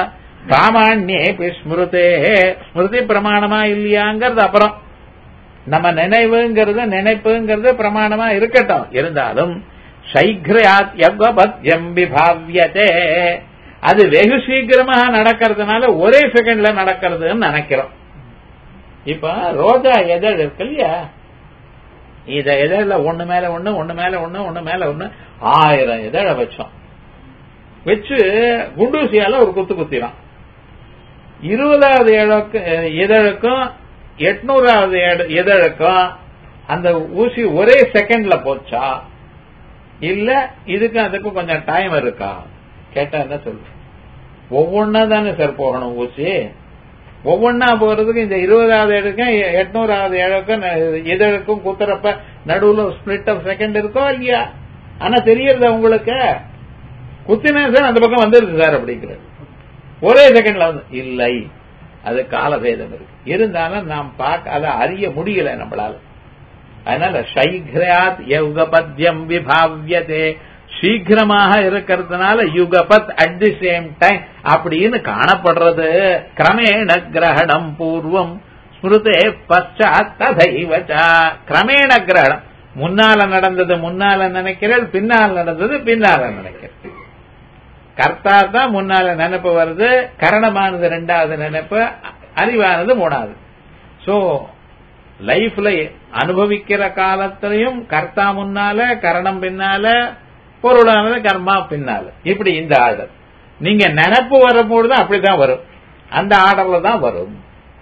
பிராமணியே ஸ்மிருதே ஸ்மிருதி பிரமாணமா இல்லையாங்கிறது அப்புறம் நம்ம நினைவுங்கிறது நினைப்புங்கிறது பிரமாணமா இருக்கட்டும் இருந்தாலும் சைக்ரியாத் யௌகபத்யம் விபாவியதே அது வெகு சீக்கிரமாக நடக்கிறதுனால ஒரே செகண்ட்ல நடக்கிறதுன்னு நினைக்கிறோம் இப்ப ரோஜா எதழ் இருக்கு இல்லையா இத எதழ ஒண்ணு மேல ஒண்ணு ஒண்ணு மேல ஒண்ணு ஒண்ணு மேல ஒண்ணு ஆயிரம் எதழ வச்சோம் வச்சு குண்டூசியால ஒரு குத்து குத்திடும் இருபதாவது இதழுக்கும் எட்நூறாவது இதழுக்கும் அந்த ஊசி ஒரே செகண்ட்ல போச்சா இல்ல இதுக்கும் அதுக்கும் கொஞ்சம் டைம் இருக்கா கேட்டா என்ன சொல்லு ஒவ்வொன்னா தானே சார் போகணும் ஊசி ஒவ்வொன்னா போறதுக்கு இந்த இருபதாவது எடுக்கும் எட்நூறாவது இழக்கும் இதழுக்கும் குத்துறப்ப நடுவுல ஸ்பிளிட் ஆஃப் செகண்ட் இருக்கோ இல்லையா ஆனா தெரியறது உங்களுக்கு குத்தினா சார் அந்த பக்கம் வந்துருது சார் அப்படிங்கிறது ஒரே செகண்ட்ல வந்து இல்லை அது காலபேதம் இருக்கு இருந்தாலும் நாம் பார்க்க அதை அறிய முடியல நம்மளால அதனால சைக்ரியாத் யௌகபத்யம் விபாவியதே சீக்கிரமாக இருக்கிறதுனால யுகபத் அட் தி சேம் டைம் அப்படின்னு காணப்படுறது கிரமேண கிரகணம் பூர்வம் ஸ்மிருதே பச்சாத் ததைவச்சா கிரமேண கிரகணம் முன்னால நடந்தது முன்னால நினைக்கிறேன் பின்னால் நடந்தது பின்னால நினைக்கிறேன் கர்த்தா தான் முன்னால நினைப்பு வருது கரணமானது ரெண்டாவது நினைப்பு அறிவானது மூணாவது சோ லைஃப்ல அனுபவிக்கிற காலத்திலையும் கர்த்தா முன்னால கரணம் பின்னால பொருளானது கர்மா பின்னால இப்படி இந்த ஆர்டர் நீங்க நினப்பு வரும்பொழுது அப்படிதான் வரும் அந்த ஆர்டர்ல தான் வரும்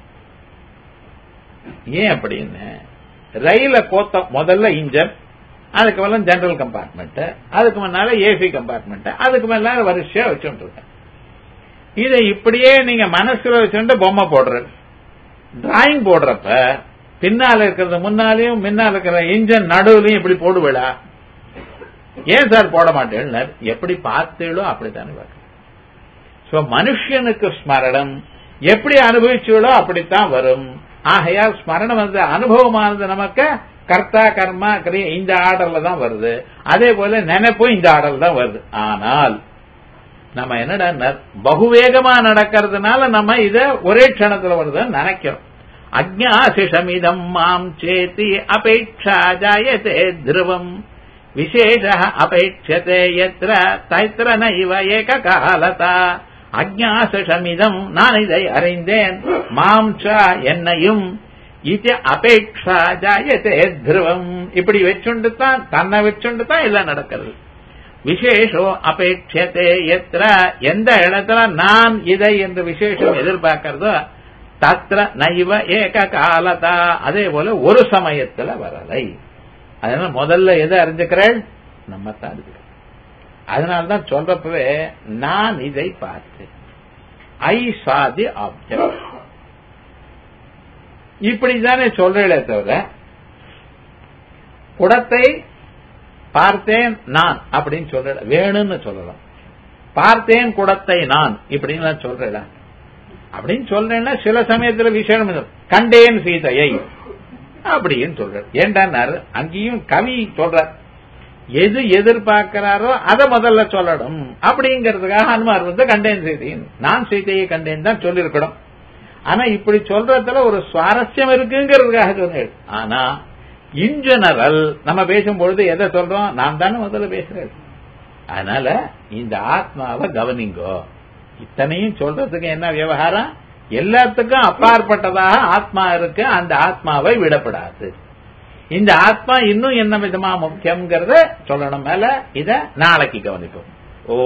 ஏன் அப்படின்னு ரயில கோத்தம் முதல்ல இன்ஜன் அதுக்கு மேல ஜெனரல் கம்பார்ட்மெண்ட் அதுக்கு முன்னால ஏசி கம்பார்ட்மெண்ட் அதுக்கு மேல வரிசையா வச்சுட்டு இருக்கேன் இதை இப்படியே நீங்க மனசுல வச்சுட்டு பொம்மை போடுறது டிராயிங் போடுறப்ப பின்னால இருக்கிறது முன்னாலையும் முன்னால இருக்கிற இன்ஜன் நடுவுலையும் இப்படி போடுவிடா ஏன் சார் போட மாட்டேன் எப்படி பார்த்தீங்களோ அப்படித்தானே பார்க்க சோ மனுஷனுக்கு ஸ்மரணம் எப்படி அனுபவிச்சீங்களோ அப்படித்தான் வரும் ஆகையால் ஸ்மரணம் வந்து அனுபவமானது நமக்கு கர்த்தா கர்மா கிரியா இந்த ஆர்டர்ல தான் வருது அதே போல நினைப்பும் இந்த ஆர்டர்ல தான் வருது ஆனால் நம்ம என்னடா பகுவேகமா நடக்கிறதுனால நம்ம இத ஒரே க்ஷணத்துல வருதுன்னு நினைக்கிறோம் அஜ்ஞாசிஷமிதம் மாம் சேத்தி அபேட்சா ஜாயதே திருவம் விசேஷ அபேட்சதே எத்திர தைத்திர நைவ ஏக காலதா அஜ்ஞாசிஷமிதம் நான் இதை அறிந்தேன் மாம் ச என்னையும் இது அபேட்சா ஜாயதே திருவம் இப்படி வச்சுண்டு தான் தன்னை வச்சுண்டு தான் எல்லாம் நடக்கிறது விசேஷோ அபேட்சத்தே எத்திர எந்த இடத்துல நான் இதை என்று விசேஷம் எதிர்பார்க்கிறதோ தத்திர நைவ ஏக காலதா அதே போல ஒரு சமயத்துல வரலை அதனால முதல்ல எதை அறிஞ்சுக்கிறேன் நம்ம தான் அறிஞ்சுக்கிறோம் அதனால்தான் சொல்றப்பவே நான் இதை பார்த்தேன் ஐ சாதி ஆப்ஜெக்ட் இப்படிதானே சொல்றேளே தவிர குடத்தை பார்த்தேன் நான் அப்படின்னு சொல்ற வேணும்னு சொல்லலாம் பார்த்தேன் குடத்தை நான் இப்படின்னு சொல்றேன் அப்படின்னு சொல்றேன்னா சில சமயத்துல விஷயம் கண்டேன் சீதையை அப்படின்னு சொல்றார் ஏண்டாரு அங்கேயும் கவி சொல்றார் எது எதிர்பார்க்கிறாரோ அதை முதல்ல சொல்லணும் அப்படிங்கறதுக்காக ஹனுமார் வந்து கண்டேன் சீதையின் நான் சீதையை கண்டேன் தான் சொல்லிருக்கணும் ஆனா இப்படி சொல்றதுல ஒரு சுவாரஸ்யம் இருக்குங்கிறதுக்காக சொன்னேன் ஆனா இன் ஜெனரல் நம்ம பேசும்பொழுது எதை சொல்றோம் நான் தானே முதல்ல பேசுறேன் அதனால இந்த ஆத்மாவை கவனிங்கோ இத்தனையும் சொல்றதுக்கு என்ன விவகாரம் எல்லாத்துக்கும் அப்பாற்பட்டதாக ஆத்மா இருக்கு அந்த ஆத்மாவை விடப்படாது இந்த ஆத்மா இன்னும் என்ன விதமா முக்கியம்ங்கிறத சொல்லணும் மேல இத நாளைக்கு கவனிப்போம்